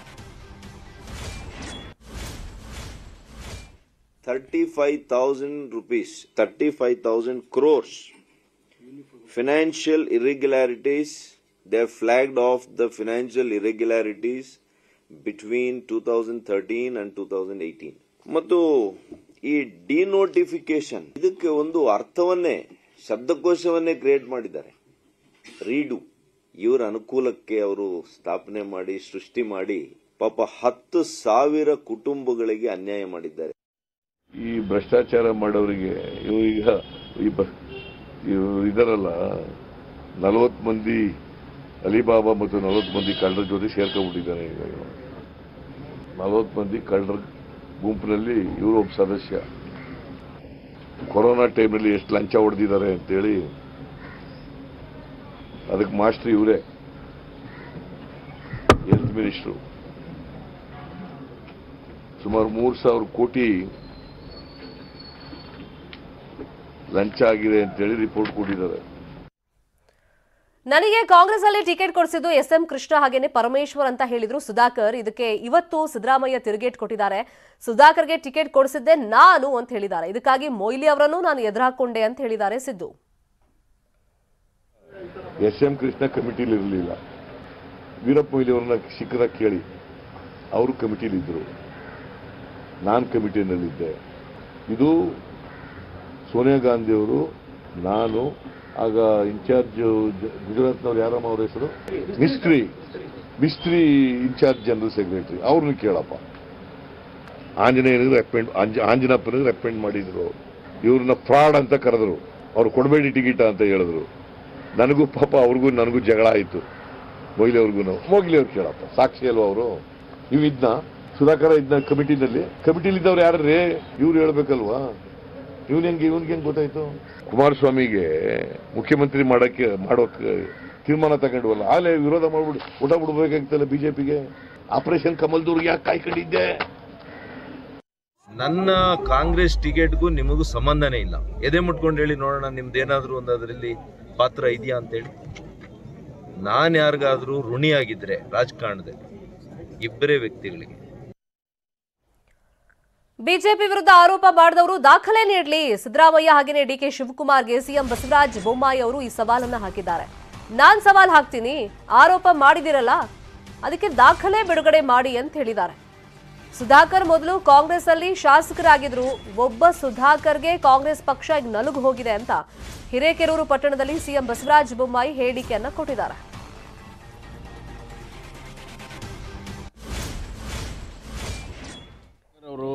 35,000 rupees, 35,000 crores. Financial irregularities, they have flagged off the financial irregularities between 2013 and 2018. ಮತ್ತು ಈ ಡಿನೋಟಿಫಿಕೇಶನ್ ಇದಕ್ಕೆ ಒಂದು ಅರ್ಥವನ್ನೇ ಶಬ್ದಕೋಶವನ್ನೇ ಕ್ರಿಯೇಟ್ ಮಾಡಿದ್ದಾರೆ ರೀಡು ಇವರ ಅನುಕೂಲಕ್ಕೆ ಅವರು ಸ್ಥಾಪನೆ ಮಾಡಿ ಸೃಷ್ಟಿ ಮಾಡಿ ಪಾಪ ಹತ್ತು ಸಾವಿರ ಕುಟುಂಬಗಳಿಗೆ ಅನ್ಯಾಯ ಮಾಡಿದ್ದಾರೆ ಈ ಭ್ರಷ್ಟಾಚಾರ ಮಾಡೋರಿಗೆ ಇವರೀಗ ಈ ಬ- ಇವ್ರು ಇದರಲ್ಲ ನಲವತ್ತು ಮಂದಿ ಅಲಿಬಾಬಾ ಮತ್ತು ನಲವತ್ತು ಮಂದಿ ಕಳ್ಳರ ಜೊತೆ ಸೇರ್ಕೊಂಡ್ಬಿಟ್ಟಿದ್ದಾನೆ ಈಗ ಇವ. ನಲವತ್ತು ಮಂದಿ ಕಳ್ಳರ ಗುಂಪಿನಲ್ಲಿ ಇವರು ಒಬ್ಬ ಸದಸ್ಯ ಕೊರೋನಾ ಟೈಮ್ನಲ್ಲಿ ಎಷ್ಟು ಲಂಚ ಹೊಡೆದಿದ್ದಾರೆ ಅಂತೇಳಿ ಅದಕ್ಕೆ ಮಾಸ್ಟರ್ ಇವರೇ ಹೆಲ್ತ್ ಮಿನಿಸ್ಟ್ರು ಸುಮಾರು ಮೂರು ಸಾವಿರ ಕೋಟಿ ಲಂಚ ಆಗಿದೆ ಅಂತೇಳಿ ರಿಪೋರ್ಟ್ ಕೊಟ್ಟಿದ್ದಾರೆ ನನಗೆ ಕಾಂಗ್ರೆಸ್ ಅಲ್ಲಿ ಟಿಕೆಟ್ ಕೊಡಿಸಿದ್ದು ಎಸ್ ಎಂ ಕೃಷ್ಣ ಹಾಗೇನೆ ಪರಮೇಶ್ವರ್ ಅಂತ ಹೇಳಿದ್ರು ಸುಧಾಕರ್ ಇದಕ್ಕೆ ಇವತ್ತು ಸಿದ್ದರಾಮಯ್ಯ ತಿರುಗೇಟ್ ಕೊಟ್ಟಿದ್ದಾರೆ ಸುಧಾಕರ್ಗೆ ಟಿಕೆಟ್ ಕೊಡಿಸಿದ್ದೆ ನಾನು ಅಂತ ಹೇಳಿದ್ದಾರೆ ಇದಕ್ಕಾಗಿ ಮೊಯ್ಲಿ ಅವರನ್ನು ನಾನು ಎದುರಾಕೊಂಡೆ ಅಂತ ಹೇಳಿದ್ದಾರೆ ಸಿದ್ದು ಎಸ್ ಎಂ ಕೃಷ್ಣ ಕಮಿಟಿಲಿ ಇರಲಿಲ್ಲ ವೀರಪ್ಪ ಮೊಯ್ಲಿ ಅವ್ರನ್ನ ಸಿಕ್ಕದಾಗ ಕೇಳಿ ಅವರು ಕಮಿಟಿಲಿ ಇದ್ರು ನಾನು ಕಮಿಟಿನಲ್ಲಿದ್ದೆ ಇದು ಸೋನಿಯಾ ಗಾಂಧಿ ಅವರು ನಾನು ಆಗ ಇನ್ಚಾರ್ಜ್ ಗುಜರಾತ್ನವ್ರು ಯಾರಮ್ಮ ಅವ್ರ ಹೆಸರು Mistry Mistry in-charge general secretary ಅವ್ರನ್ನ ಕೇಳಪ್ಪ ಆಂಜನೇಯನಿಗೆ ರೆಪ್ಮೆಂಡ್ ಆಂಜನಪ್ಪನಿಗೆ ರೆಪ್ಮೆಂಡ್ ಮಾಡಿದ್ರು ಇವ್ರನ್ನ ಫ್ರಾಡ್ ಅಂತ ಕರೆದ್ರು ಅವ್ರು ಕೊಡಬೇಡಿ ಟಿಕೆಟ್ ಅಂತ ಹೇಳಿದ್ರು ನನಗೂ ಪಾಪ ಅವ್ರಿಗೂ ನನಗೂ ಜಗಳ ಆಯಿತು ಮೊಯ್ಲಿ ಅವ್ರಿಗೂ ಮೊಗ್ಲಿ ಅವ್ರು ಕೇಳಪ್ಪ ಸಾಕ್ಷಿ ಅಲ್ವಾ ಅವರು ನೀವು ಇದ್ನ ಸುಧಾಕರ ಇದ್ನ ಕಮಿಟಿನಲ್ಲಿ ಕಮಿಟಿಲಿದ್ದವ್ರು ಯಾರೇ ಇವ್ರು ಹೇಳ್ಬೇಕಲ್ವಾ ಇವನ್ ಹೆಂಗೆ ಇವನ್ಗೆ ಹೆಂಗ್ ಗೊತ್ತಾಯ್ತು ಕುಮಾರಸ್ವಾಮಿಗೆ ಮುಖ್ಯಮಂತ್ರಿ ಮಾಡಕ್ಕೆ ಮಾಡೋಕೆ ತೀರ್ಮಾನ ತಗೊಂಡ್ವಲ್ಲ ಆಲೇ ವಿರೋಧ ಮಾಡ್ಬಿಡು ಊಟ ಬಿಡ್ಬೇಕಾಗಿತ್ತಲ್ಲ ಬಿಜೆಪಿಗೆ ಆಪರೇಷನ್ ಕಮಲ್ದವ್ರಿಗೆ ಯಾಕೆ ಕಾಯ್ಕೊಂಡಿದ್ದೆ ನನ್ನ ಕಾಂಗ್ರೆಸ್ ಟಿಕೆಟ್ಗೂ ನಿಮಗೂ ಸಂಬಂಧನೇ ಇಲ್ಲ ಎದೆ ಮುಟ್ಕೊಂಡು ಹೇಳಿ ನೋಡೋಣ ನಿಮ್ದೇನಾದ್ರೂ ಒಂದು ಅದರಲ್ಲಿ ಪಾತ್ರ ಇದೆಯಾ ಅಂತೇಳಿ ನಾನು ಯಾರಿಗಾದ್ರೂ ಋಣಿಯಾಗಿದ್ರೆ ರಾಜಕಾರಣದಲ್ಲಿ ಇಬ್ಬರೇ ವ್ಯಕ್ತಿಗಳಿಗೆ ಬಿಜೆಪಿ ವಿರುದ್ಧ ಆರೋಪ ಮಾಡಿದವರು ದಾಖಲೆ ನೀಡಲಿ ಸಿದ್ದರಾಮಯ್ಯ ಹಾಗೆಯೇ ಡಿಕೆ ಶಿವಕುಮಾರ್ಗೆ ಸಿಎಂ ಬಸವರಾಜ ಬೊಮ್ಮಾಯಿ ಅವರು ಈ ಸವಾಲನ್ನ ಹಾಕಿದ್ದಾರೆ ನಾನ್ ಸವಾಲ್ ಹಾಕ್ತೀನಿ ಆರೋಪ ಮಾಡಿದಿರಲ್ಲ ಅದಕ್ಕೆ ದಾಖಲೆ ಬಿಡುಗಡೆ ಮಾಡಿ ಅಂತ ಹೇಳಿದ್ದಾರೆ ಸುಧಾಕರ್ ಮೊದಲು ಕಾಂಗ್ರೆಸ್ ಅಲ್ಲಿ ಶಾಸಕರಾಗಿದ್ರು ಒಬ್ಬ ಸುಧಾಕರ್ಗೆ ಕಾಂಗ್ರೆಸ್ ಪಕ್ಷ ಈಗ ನಲುಗು ಹೋಗಿದೆ ಅಂತ ಹಿರೇಕೆರೂರು ಪಟ್ಟಣದಲ್ಲಿ ಸಿಎಂ ಬಸವರಾಜ ಬೊಮ್ಮಾಯಿ ಹೇಳಿಕೆಯನ್ನ ಕೊಟ್ಟಿದ್ದಾರೆ ಅವರು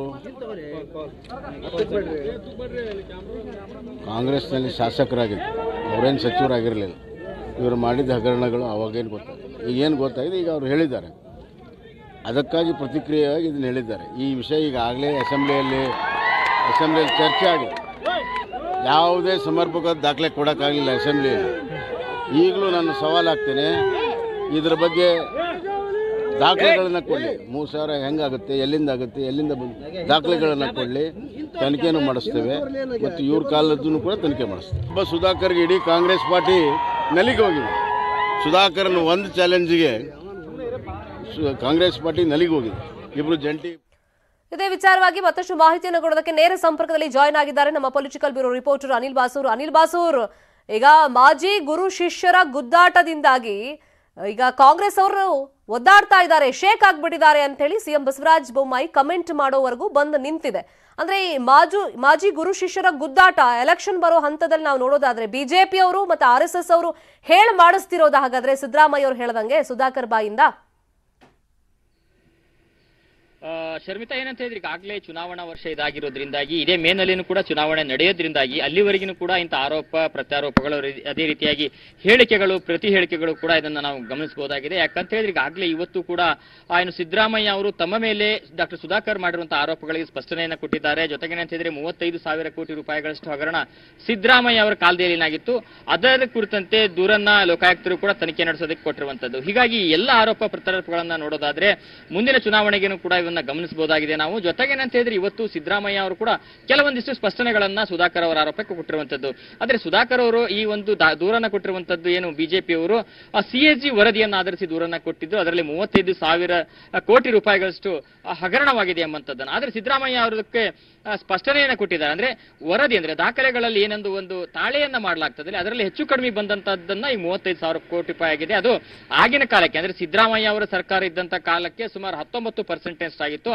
ಕಾಂಗ್ರೆಸ್ನಲ್ಲಿ ಶಾಸಕರಾಗಿದ್ದರು ಅವರೇನು ಸಚಿವರಾಗಿರಲಿಲ್ಲ ಇವರು ಮಾಡಿದ ಹಗರಣಗಳು ಅವಾಗೇನು ಗೊತ್ತಾಗಿದೆ ಈಗೇನು ಗೊತ್ತಾಗಿದೆ ಈಗ ಅವ್ರು ಹೇಳಿದ್ದಾರೆ ಅದಕ್ಕಾಗಿ ಪ್ರತಿಕ್ರಿಯೆಯಾಗಿ ಇದನ್ನು ಹೇಳಿದ್ದಾರೆ ಈ ವಿಷಯ ಈಗಾಗಲೇ ಅಸೆಂಬ್ಲಿಯಲ್ಲಿ ಅಸೆಂಬ್ಲಿಯಲ್ಲಿ ಚರ್ಚೆ ಆಗಿದೆ ಯಾವುದೇ ಸಮರ್ಪಕ ದಾಖಲೆ ಕೊಡೋಕ್ಕಾಗಲಿಲ್ಲ ಅಸೆಂಬ್ಲಿಯಲ್ಲಿ ಈಗಲೂ ನಾನು ಸವಾಲು ಹಾಕ್ತೇನೆ ಇದರ ಬಗ್ಗೆ ದಾಖಲೆಗಳನ್ನು ಕೊಡಲಿ ಮೂರು ಸಾವಿರ ಹೆಂಗಾಗುತ್ತೆ ಎಲ್ಲಿಂದ ಆಗುತ್ತೆ ಎಲ್ಲಿಂದ ಬಂದು ದಾಖಲೆಗಳನ್ನು ಕೊಡಲಿ ತನಿಖೆನೂ ಮಾಡಿಸ್ತೇವೆ ಮತ್ತು ಇವ್ರ ಕಾಲದ್ದು ಕೂಡ ತನಿಖೆ ಮಾಡಿಸ್ತೇವೆ ಒಬ್ಬ ಸುಧಾಕರ್ಗೆ ಇಡೀ ಕಾಂಗ್ರೆಸ್ ಪಾರ್ಟಿ ನಲಿಗೆ ಹೋಗಿದೆ ಸುಧಾಕರ್ನ ಒಂದು ಚಾಲೆಂಜಿಗೆ ಸು- ಕಾಂಗ್ರೆಸ್ ಪಾರ್ಟಿ ನಲಿಗೆ ಹೋಗಿದೆ ಇಬ್ಬರು ಜಂಟಿ ಇದೇ ವಿಚಾರವಾಗಿ ಮತ್ತಷ್ಟು ಮಾಹಿತಿಯನ್ನು ಕೊಡೋದಕ್ಕೆ ನೇರ ಸಂಪರ್ಕದಲ್ಲಿ ಜಾಯ್ನ್ ಆಗಿದ್ದಾರೆ ನಮ್ಮ political bureau reporter Anil Basur Anil Basur ಈಗ ಮಾಜಿ ಗುರು ಶಿಷ್ಯರ ಗುದ್ದಾಟದಿಂದಾಗಿ ಈಗ ಕಾಂಗ್ರೆಸ್ ಅವರು ಒದ್ದಾಡ್ತಾ ಇದ್ದಾರೆ ಶೇಕ್ ಆಗ್ಬಿಟ್ಟಿದ್ದಾರೆ ಅಂತ ಹೇಳಿ ಸಿಎಂ ಬಸವರಾಜ ಬೊಮ್ಮಾಯಿ ಕಮೆಂಟ್ ಮಾಡೋವರೆಗೂ ಬಂದು ನಿಂತಿದೆ ಅಂದ್ರೆ ಈ ಮಾಜು ಮಾಜಿ ಗುರು ಶಿಷ್ಯರ ಗುದ್ದಾಟ ಎಲೆಕ್ಷನ್ ಬರೋ ಹಂತದಲ್ಲಿ ನಾವು ನೋಡೋದಾದ್ರೆ ಬಿಜೆಪಿ ಅವರು ಮತ್ತೆ ಆರ್ ಎಸ್ ಎಸ್ ಅವರು ಹೇಳ ಮಾಡಿಸ್ತಿರೋದು ಹಾಗಾದ್ರೆ ಸಿದ್ದರಾಮಯ್ಯ ಅವರು ಹೇಳ್ದಂಗೆ ಸುಧಾಕರ್ ಬಾಯಿಂದ ಆ, ಶರ್ಮಿತಾ ಏನಂತ ಹೇಳಿದ್ರೆ ಈಗಾಗಲೇ ಚುನಾವಣಾ ವರ್ಷ ಇದಾಗಿರೋದ್ರಿಂದಾಗಿ ಇದೇ ಮೇನಲ್ಲಿನೂ ಕೂಡ ಚುನಾವಣೆ ನಡೆಯೋದ್ರಿಂದಾಗಿ ಅಲ್ಲಿವರೆಗಿನೂ ಕೂಡ ಇಂಥ ಆರೋಪ ಪ್ರತ್ಯಾರೋಪಗಳು ರಿ- ಅದೇ ರೀತಿಯಾಗಿ ಹೇಳಿಕೆಗಳು ಪ್ರತಿ ಹೇಳಿಕೆಗಳು ಕೂಡ ಇದನ್ನ ನಾವು ಗಮನಿಸಬಹುದಾಗಿದೆ ಯಾಕಂತ ಹೇಳಿದ್ರೆ ಈಗಾಗಲೇ ಇವತ್ತು ಕೂಡ ಆ, ಏನು ಸಿದ್ದರಾಮಯ್ಯ ಅವರು ತಮ್ಮ ಮೇಲೆ ಡಾಕ್ಟರ್ ಸುಧಾಕರ್ ಮಾಡಿರುವಂತಹ ಆರೋಪಗಳಿಗೆ ಸ್ಪಷ್ಟನೆಯನ್ನ ಕೊಟ್ಟಿದ್ದಾರೆ ಜೊತೆಗೆ ಏನಂತ ಹೇಳಿದ್ರೆ ಮೂವತ್ತೈದು ಸಾವಿರ ಕೋಟಿ ರೂಪಾಯಿಗಳಷ್ಟು ಹಗರಣ ಸಿದ್ದರಾಮಯ್ಯ ಅವರ ಕಾಲದಲ್ಲಿ ಏನಾಗಿತ್ತು ಅದರ ಕುರಿತಂತೆ ದೂರನ್ನ ಲೋಕಾಯುಕ್ತರು ಕೂಡ ತನಿಖೆ ನಡೆಸೋದಕ್ಕೆ ಕೊಟ್ಟಿರುವಂತದ್ದು ಹೀಗಾಗಿ ಈ ಎಲ್ಲ ಆರೋಪ ಪ್ರತ್ಯಾರೋಪಗಳನ್ನ ನೋಡೋದಾದ್ರೆ ಮುಂದಿನ ಚುನಾವಣೆಗೇನು ಕೂಡ ಇವನ್ನ ಗಮನಿಸಬಹುದಾಗಿದೆ ನಾವು ಜೊತೆಗೆ ಏನಂತ ಹೇಳಿದ್ರೆ ಇವತ್ತು ಸಿದ್ದರಾಮಯ್ಯ ಅವರು ಕೂಡ ಕೆಲವೊಂದಿಷ್ಟು ಸ್ಪಷ್ಟನೆಗಳನ್ನ ಸುಧಾಕರ್ ಅವರ ಆರೋಪಕ್ಕೆ ಕೊಟ್ಟಿರುವಂತದ್ದು ಆದ್ರೆ ಸುಧಾಕರ್ ಅವರು ಈ ಒಂದು ದಾ- ದೂರನ್ನ ಕೊಟ್ಟಿರುವಂತದ್ದು ಏನು ಬಿಜೆಪಿ ಅವರು ಸಿಎಜಿ ವರದಿಯನ್ನು ಆಧರಿಸಿ ದೂರನ್ನ ಕೊಟ್ಟಿದ್ದು ಅದರಲ್ಲಿ ಮೂವತ್ತೈದು ಸಾವಿರ ಆ, ಕೋಟಿ ರೂಪಾಯಿಗಳಷ್ಟು ಆ, ಹಗರಣವಾಗಿದೆ ಎಂಬಂತದ್ದನ್ನು ಆದ್ರೆ ಸಿದ್ದರಾಮಯ್ಯ ಅವರದಕ್ಕೆ ಆ, ಸ್ಪಷ್ಟನೆಯನ್ನ ಕೊಟ್ಟಿದ್ದಾರೆ ಅಂದ್ರೆ ವರದಿ ಅಂದ್ರೆ ದಾಖಲೆಗಳಲ್ಲಿ ಏನೊಂದು ಒಂದು ತಾಳೆಯನ್ನ ಮಾಡಲಾಗ್ತದೆ ಅದರಲ್ಲಿ ಹೆಚ್ಚು ಕಡಿಮೆ ಬಂದಂತದ್ದನ್ನ ಈ ಮೂವತ್ತೈದು ಸಾವಿರ ಕೋಟಿ ರೂಪಾಯಿ ಆಗಿದೆ ಅದು ಆಗಿನ ಕಾಲಕ್ಕೆ ಅಂದ್ರೆ ಸಿದ್ದರಾಮಯ್ಯ ಅವರ ಸರ್ಕಾರ ಇದ್ದಂತ ಕಾಲಕ್ಕೆ ಸುಮಾರು ಹತ್ತೊಂಬತ್ತು ಪರ್ಸೆಂಟೇಜ್ ಆಗಿತ್ತು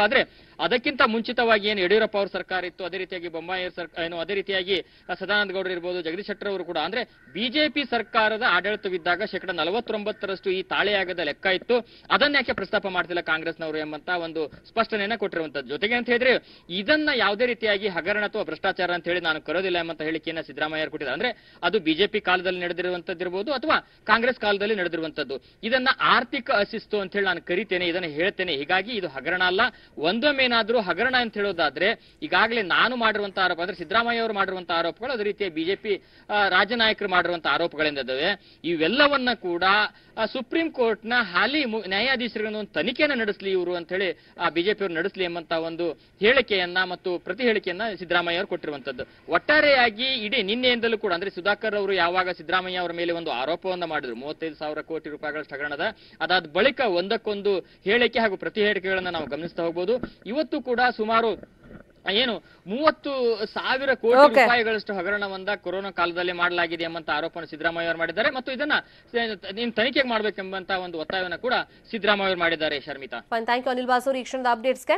ಆದ್ರೆ ಅದಕ್ಕಿಂತ ಮುಂಚಿತವಾಗಿ ಏನು ಯಡಿಯೂರಪ್ಪ ಅವ್ರ ಸರ್ಕಾರ ಇತ್ತು ಅದೇ ರೀತಿಯಾಗಿ ಬೊಮ್ಮಾಯಿ ಸರ್ಕಾರ ಏನು ಅದೇ ರೀತಿಯಾಗಿ ಆ, ಸದಾನಂದ ಗೌಡರು ಇರ್ಬೋದು ಜಗದೀಶ್ ಶೆಟ್ಟರ್ ಅವರು ಕೂಡ ಅಂದ್ರೆ ಬಿಜೆಪಿ ಸರ್ಕಾರದ ಆಡಳಿತವಿದ್ದಾಗ ಶೇಕಡ ನಲವತ್ತೊಂಬತ್ತರಷ್ಟು ಈ ತಾಳೆಯಾಗದ ಲೆಕ್ಕ ಇತ್ತು ಅದನ್ನ ಯಾಕೆ ಪ್ರಸ್ತಾಪ ಮಾಡ್ತಿಲ್ಲ ಕಾಂಗ್ರೆಸ್ನವರು ಎಂಬಂತ ಒಂದು ಸ್ಪಷ್ಟನೆಯನ್ನ ಕೊಟ್ಟಿರುವಂತದ್ದು ಜೊತೆಗೆ ಅಂತ ಹೇಳಿದ್ರೆ ಇದನ್ನ ಯಾವುದೇ ರೀತಿಯಾಗಿ ಹಗರಣ ಅಥವಾ ಭ್ರಷ್ಟಾಚಾರ ಅಂತ ಹೇಳಿ ನಾನು ಕರೋದಿಲ್ಲ ಎಂಬಂತ ಹೇಳಿಕೆಯನ್ನ ಸಿದ್ದರಾಮಯ್ಯ ಅವರು ಕೊಟ್ಟಿದ್ದಾರೆ ಅಂದ್ರೆ ಅದು ಬಿಜೆಪಿ ಕಾಲದಲ್ಲಿ ನಡೆದಿರುವಂತದ್ದಿರಬಹುದು ಅಥವಾ ಕಾಂಗ್ರೆಸ್ ಕಾಲದಲ್ಲಿ ನಡೆದಿರುವಂತದ್ದು ಇದನ್ನ ಆರ್ಥಿಕ ಅಶಿಸ್ತು ಅಂತ ಹೇಳಿ ನಾನು ಕರಿತೇನೆ ಇದನ್ನ ಹೇಳ್ತೇನೆ ಹೀಗಾಗಿ ಇದು ಹಗರಣ ಅಲ್ಲ ಒಂದೊಮ್ಮೇನಾದ್ರೂ ಹಗರಣ ಅಂತ ಹೇಳೋದಾದ್ರೆ ಈಗಾಗಲೇ ನಾನು ಮಾಡಿರುವಂತಹ ಆರೋಪ ಅಂದ್ರೆ ಸಿದ್ದರಾಮಯ್ಯ ಅವರು ಮಾಡಿರುವಂತಹ ಆರೋಪಗಳು ಅದೇ ರೀತಿಯ ಬಿಜೆಪಿ ರಾಜ್ಯ ನಾಯಕರು ಮಾಡಿರುವಂತಹ ಆರೋಪಗಳಿಂದವೆ ಇವೆಲ್ಲವನ್ನ ಕೂಡ ಆ, ಸುಪ್ರೀಂ ಕೋರ್ಟ್ ನ ಹಾಲಿ ಮು- ನ್ಯಾಯಾಧೀಶರುಗಳನ್ನು ಒಂದು ತನಿಖೆಯನ್ನ ನಡೆಸಲಿ ಇವರು ಅಂತ ಹೇಳಿ ಬಿಜೆಪಿ ಅವರು ನಡೆಸಲಿ ಎಂಬಂತ ಒಂದು ಹೇಳಿಕೆಯನ್ನ ಮತ್ತು ಪ್ರತಿ ಹೇಳಿಕೆಯನ್ನ ಸಿದ್ದರಾಮಯ್ಯ ಅವರು ಕೊಟ್ಟಿರುವಂತದ್ದು ಒಟ್ಟಾರೆಯಾಗಿ ಇಡೀ ನಿನ್ನೆಯಿಂದಲೂ ಕೂಡ ಅಂದ್ರೆ ಸುಧಾಕರ್ ಅವರು ಯಾವಾಗ ಸಿದ್ದರಾಮಯ್ಯ ಅವರ ಮೇಲೆ ಒಂದು ಆರೋಪವನ್ನ ಮಾಡಿದ್ರು ಮೂವತ್ತೈದು ಸಾವಿರ ಕೋಟಿ ರೂಪಾಯಿಗಳಷ್ಟು ಹಗರಣದ ಅದಾದ ಬಳಿಕ ಒಂದಕ್ಕೊಂದು ಹೇಳಿಕೆ ಹಾಗೂ ಪ್ರತಿ ಹೇಳಿಕೆಗಳನ್ನ ನಾವು ಗಮನಿಸ್ತಾ ಹೋಗ್ಬೋದು ಇವತ್ತು ಕೂಡ ಸುಮಾರು ಏನು ಮೂವತ್ತು ಸಾವಿರ ಕೋಟಿ Okay. ರೂಪಾಯಿಗಳಷ್ಟು ಹಗರಣವನ್ನ ಕೊರೋನಾ ಕಾಲದಲ್ಲಿ ಮಾಡಲಾಗಿದೆ ಎಂಬಂತ ಆರೋಪವನ್ನು ಸಿದ್ದರಾಮಯ್ಯ ಅವರು ಮಾಡಿದ್ದಾರೆ ಮತ್ತು ಇದನ್ನ ನೀನು ತನಿಖೆ ಮಾಡಬೇಕೆಂಬಂತ ಒಂದು ಒತ್ತಾಯವನ್ನ ಕೂಡ ಸಿದ್ದರಾಮಯ್ಯ ಅವರು ಮಾಡಿದ್ದಾರೆ Sharmita fine thank you Anil Basur ಈ ಕ್ಷಣದ ಅಪ್ಡೇಟ್ಸ್ಗೆ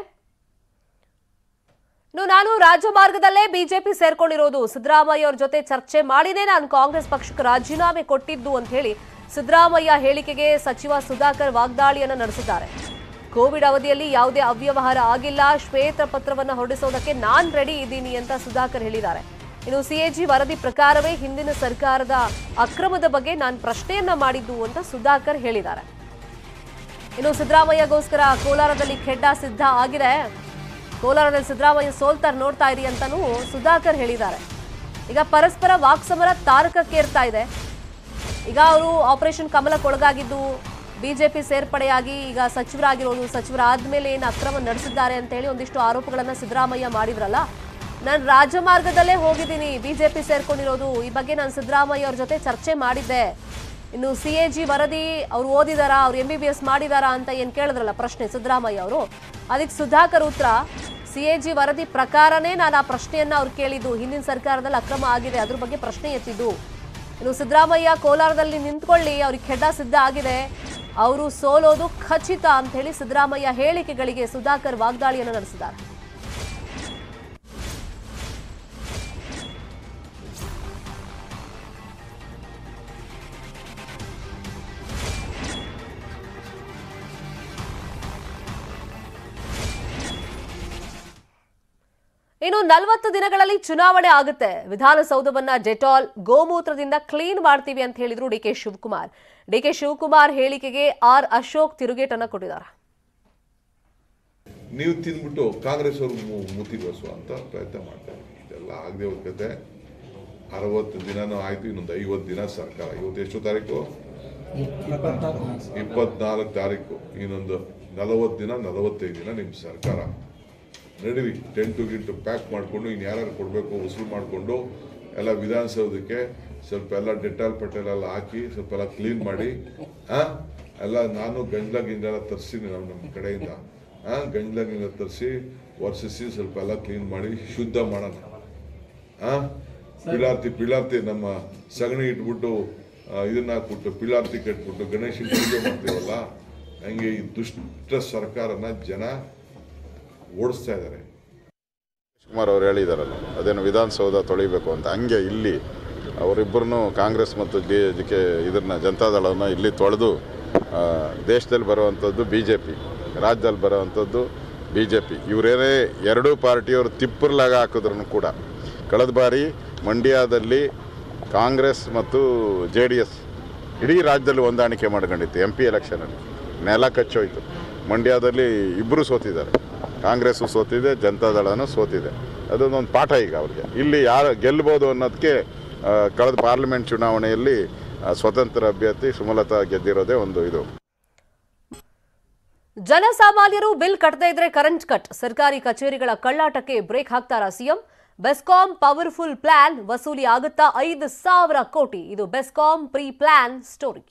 ಇನ್ನು ನಾನು ರಾಜಮಾರ್ಗದಲ್ಲೇ ಬಿಜೆಪಿ ಸೇರ್ಕೊಂಡಿರೋದು ಸಿದ್ದರಾಮಯ್ಯ ಅವ್ರ ಜೊತೆ ಚರ್ಚೆ ಮಾಡಿನೇ ನಾನು ಕಾಂಗ್ರೆಸ್ ಪಕ್ಷಕ್ಕೆ ರಾಜೀನಾಮೆ ಕೊಟ್ಟಿದ್ದು ಅಂತ ಹೇಳಿ ಸಿದ್ದರಾಮಯ್ಯ ಹೇಳಿಕೆಗೆ ಸಚಿವ ಸುಧಾಕರ್ ವಾಗ್ದಾಳಿಯನ್ನ ನಡೆಸಿದ್ದಾರೆ ಕೋವಿಡ್ ಅವಧಿಯಲ್ಲಿ ಯಾವುದೇ ಅವ್ಯವಹಾರ ಆಗಿಲ್ಲ ಶ್ವೇತ ಪತ್ರವನ್ನ ಹೊರಡಿಸೋದಕ್ಕೆ ನಾನ್ ರೆಡಿ ಇದ್ದೀನಿ ಅಂತ ಸುಧಾಕರ್ ಹೇಳಿದ್ದಾರೆ ಇನ್ನು ಸಿಎಜಿ ವರದಿ ಪ್ರಕಾರವೇ ಹಿಂದಿನ ಸರ್ಕಾರದ ಅಕ್ರಮದ ಬಗ್ಗೆ ನಾನು ಪ್ರಶ್ನೆಯನ್ನ ಮಾಡಿದ್ದು ಅಂತ ಸುಧಾಕರ್ ಹೇಳಿದ್ದಾರೆ ಇನ್ನು ಸಿದ್ದರಾಮಯ್ಯಗೋಸ್ಕರ ಕೋಲಾರದಲ್ಲಿ ಖೆಡ್ಡ ಸಿದ್ಧ ಆಗಿದೆ ಕೋಲಾರದಲ್ಲಿ ಸಿದ್ದರಾಮಯ್ಯ ಸೋಲ್ತಾರೆ ನೋಡ್ತಾ ಇರಿ ಅಂತಾನೂ ಸುಧಾಕರ್ ಹೇಳಿದ್ದಾರೆ ಈಗ ಪರಸ್ಪರ ವಾಕ್ಸಮರ ತಾರಕಕ್ಕೇರ್ತಾ ಇದೆ ಈಗ ಅವರು ಆಪರೇಷನ್ ಕಮಲಕ್ಕೆ ಒಳಗಾಗಿದ್ದು ಬಿಜೆಪಿ ಸೇರ್ಪಡೆಯಾಗಿ ಈಗ ಸಚಿವರಾಗಿರೋದು ಸಚಿವರಾದ್ಮೇಲೆ ಏನು ಅಕ್ರಮ ನಡೆಸಿದ್ದಾರೆ ಅಂತ ಹೇಳಿ ಒಂದಿಷ್ಟು ಆರೋಪಗಳನ್ನ ಸಿದ್ದರಾಮಯ್ಯ ಮಾಡಿದ್ರಲ್ಲ ನಾನು ರಾಜಮಾರ್ಗದಲ್ಲೇ ಹೋಗಿದ್ದೀನಿ ಬಿಜೆಪಿ ಸೇರ್ಕೊಂಡಿರೋದು ಈ ಬಗ್ಗೆ ನಾನು ಸಿದ್ದರಾಮಯ್ಯ ಅವ್ರ ಜೊತೆ ಚರ್ಚೆ ಮಾಡಿದ್ದೆ ಇನ್ನು ಸಿ ಎ ಜಿ ವರದಿ ಅವ್ರು ಓದಿದಾರಾ ಅವ್ರು ಎಂ ಬಿ ಬಿ ಎಸ್ ಮಾಡಿದಾರಾ ಅಂತ ಏನು ಕೇಳಿದ್ರಲ್ಲ ಪ್ರಶ್ನೆ ಸಿದ್ದರಾಮಯ್ಯ ಅವರು ಅದಕ್ಕೆ ಸುಧಾಕರ್ ಉತ್ತರ ಸಿ ಎ ಜಿ ವರದಿ ಪ್ರಕಾರನೇ ನಾನು ಆ ಪ್ರಶ್ನೆಯನ್ನ ಅವ್ರು ಕೇಳಿದ್ದು ಹಿಂದಿನ ಸರ್ಕಾರದಲ್ಲಿ ಅಕ್ರಮ ಆಗಿದೆ ಅದ್ರ ಬಗ್ಗೆ ಪ್ರಶ್ನೆ ಎತ್ತಿದ್ದು ಇನ್ನು ಸಿದ್ದರಾಮಯ್ಯ ಕೋಲಾರದಲ್ಲಿ ನಿಂತ್ಕೊಳ್ಳಿ ಅವ್ರಿಗೆ ಖೆಡ್ಡ ಸಿದ್ಧ ಆಗಿದೆ ಅವರು ಸೋಲೋದು ಖಚಿತ ಅಂತ ಹೇಳಿ ಸಿದ್ದರಾಮಯ್ಯ ಹೇಳಿಕೆಗಳಿಗೆ ಸುಧಾಕರ್ ವಾಗ್ದಾಳಿಯನ್ನು ನಡೆಸಿದ್ದಾರೆ ಇನ್ನು ನಲವತ್ತು ದಿನಗಳಲ್ಲಿ ಚುನಾವಣೆ ಆಗುತ್ತೆ ವಿಧಾನಸೌಧವನ್ನ ಡೆಟಾಲ್ ಗೋಮೂತ್ರದಿಂದ ಕ್ಲೀನ್ ಮಾಡ್ತೀವಿ ಅಂತ ಹೇಳಿದ್ರು D K Shivakumar D K Shivakumar ಹೇಳಿಕೆಗೆ ಆರ್ ಅಶೋಕ್ ತಿರುಗೇಟನ್ನ ಕೊಟ್ಟಿದ್ದಾರೆ ನೀವು ತಿಂದ್ಬಿಟ್ಟು ಕಾಂಗ್ರೆಸ್ ಅವರು ಮುತ್ತಿಗೊಳಿಸುವ ಅಂತ ಪ್ರಯತ್ನ ಮಾಡ್ತಾರೆ ಇದೆಲ್ಲ ಆಗದೆ ಹೋದ ಕತೆ ಅರವತ್ತು ದಿನನೂ ಆಯ್ತು ಇನ್ನೊಂದು ಐವತ್ತು ದಿನ ಸರ್ಕಾರ ಇವತ್ತು ಎಷ್ಟು ತಾರೀಕು ಇಪ್ಪತ್ನಾಲ್ಕು ತಾರೀಕು ಇನ್ನೊಂದು ನಲವತ್ತು ದಿನ ನಲವತ್ತೈದು ದಿನ ನಿಮ್ಮ ಸರ್ಕಾರ ನಡೀರಿ ಟೆಂಟು ಗಿಂಟು ಪ್ಯಾಕ್ ಮಾಡಿಕೊಂಡು ಇನ್ನು ಯಾರ್ಯಾರು ಕೊಡಬೇಕು ವಸೂಲು ಮಾಡಿಕೊಂಡು ಎಲ್ಲ ವಿಧಾನಸೌಧಕ್ಕೆ ಸ್ವಲ್ಪ ಎಲ್ಲ ಡೆಟಾಲ್ ಪಟೇಲ್ ಎಲ್ಲ ಹಾಕಿ ಸ್ವಲ್ಪ ಎಲ್ಲ ಕ್ಲೀನ್ ಮಾಡಿ ಆ ಎಲ್ಲ ನಾನು ಗಂಜಲ ಗಿಂಜಲ ತರಿಸ್ತೀನಿ ನಮ್ಮ ನಮ್ಮ ಕಡೆಯಿಂದ ಆ ಗಂಜಲ ಗಿಂಜಲ ತರಿಸಿ ವರ್ಷಿಸಿ ಸ್ವಲ್ಪ ಎಲ್ಲ ಕ್ಲೀನ್ ಮಾಡಿ ಶುದ್ಧ ಮಾಡೋಣ ಆ ಪಿಳಾರ್ತಿ ಪಿಳಾರ್ತಿ ನಮ್ಮ ಸಗಣಿ ಇಟ್ಬಿಟ್ಟು ಆ, ಇದನ್ನ ಹಾಕ್ಬಿಟ್ಟು ಪಿಳಾರ್ತಿ ಕಟ್ಬಿಟ್ಟು ಗಣೇಶನ ಪೂಜೆ ಮಾಡ್ತೀವಲ್ಲ ಹಂಗೆ ಈ ದುಷ್ಟ ಸರ್ಕಾರನ ಜನ ಓಡಿಸ್ತಾ ಇದ್ದಾರೆ ಕುಮಾರ್ ಅವ್ರು ಹೇಳಿದಾರಲ್ಲ ಅದೇನು ವಿಧಾನಸೌಧ ತೊಳಿಬೇಕು ಅಂತ ಹಂಗೆ ಇಲ್ಲಿ ಅವರಿಬ್ಬರನ್ನು ಕಾಂಗ್ರೆಸ್ ಮತ್ತು ಡಿ ಕೆ ಇದನ್ನ ಜನತಾದಳನ ಇಲ್ಲಿ ತೊಳೆದು ಆ, ದೇಶದಲ್ಲಿ ಬರುವಂಥದ್ದು ಬಿ ಜೆ ಪಿ ರಾಜ್ಯದಲ್ಲಿ ಬರುವಂಥದ್ದು ಬಿ ಜೆ ಪಿ ಇವರೇನೇ ಎರಡೂ ಪಾರ್ಟಿಯವರು ತಿಪ್ಪರ್ಲಾಗ ಹಾಕಿದ್ರು ಕೂಡ ಕಳೆದ ಬಾರಿ ಮಂಡ್ಯದಲ್ಲಿ ಕಾಂಗ್ರೆಸ್ ಮತ್ತು ಜೆ ಡಿ ಎಸ್ ಇಡೀ ರಾಜ್ಯದಲ್ಲಿ ಹೊಂದಾಣಿಕೆ ಮಾಡ್ಕೊಂಡಿತ್ತು ಎಂ ಪಿ ಎಲೆಕ್ಷನಲ್ಲಿ ನೆಲ ಕಚ್ಚೋಯ್ತು ಮಂಡ್ಯದಲ್ಲಿ ಇಬ್ಬರು ಸೋತಿದ್ದಾರೆ ಕಾಂಗ್ರೆಸ್ಸು ಸೋತಿದೆ ಜನತಾದಳನೂ ಸೋತಿದೆ ಅದೊಂದೊಂದು ಪಾಠ ಈಗ ಅವ್ರಿಗೆ ಇಲ್ಲಿ ಯಾರು ಗೆಲ್ಬೋದು ಅನ್ನೋದಕ್ಕೆ ಆ, ಕಳೆದ ಪಾರ್ಲಿಮೆಂಟ್ ಚುನಾವಣೆಯಲ್ಲಿ ಆ, ಸ್ವತಂತ್ರ ಅಭ್ಯರ್ಥಿ ಸುಮಲತಾ ಗೆದ್ದಿರೋದೇ ಒಂದು ಇದು ಜನಸಾಮಾನ್ಯರು ಬಿಲ್ ಕಟ್ಟದೇ ಇದ್ರೆ ಕರೆಂಟ್ ಕಟ್ ಸರ್ಕಾರಿ ಕಚೇರಿಗಳ ಕಳ್ಳಾಟಕ್ಕೆ ಬ್ರೇಕ್ ಹಾಕ್ತಾರಾ ಸಿಎಂ ಬೆಸ್ಕಾಂ ಪವರ್ಫುಲ್ ಪ್ಲಾನ್ ವಸೂಲಿ ಆಗುತ್ತಾ ಐದು ಸಾವಿರ ಕೋಟಿ ಇದು ಬೆಸ್ಕಾಂ ಪ್ರೀ ಪ್ಲಾನ್ ಸ್ಟೋರಿ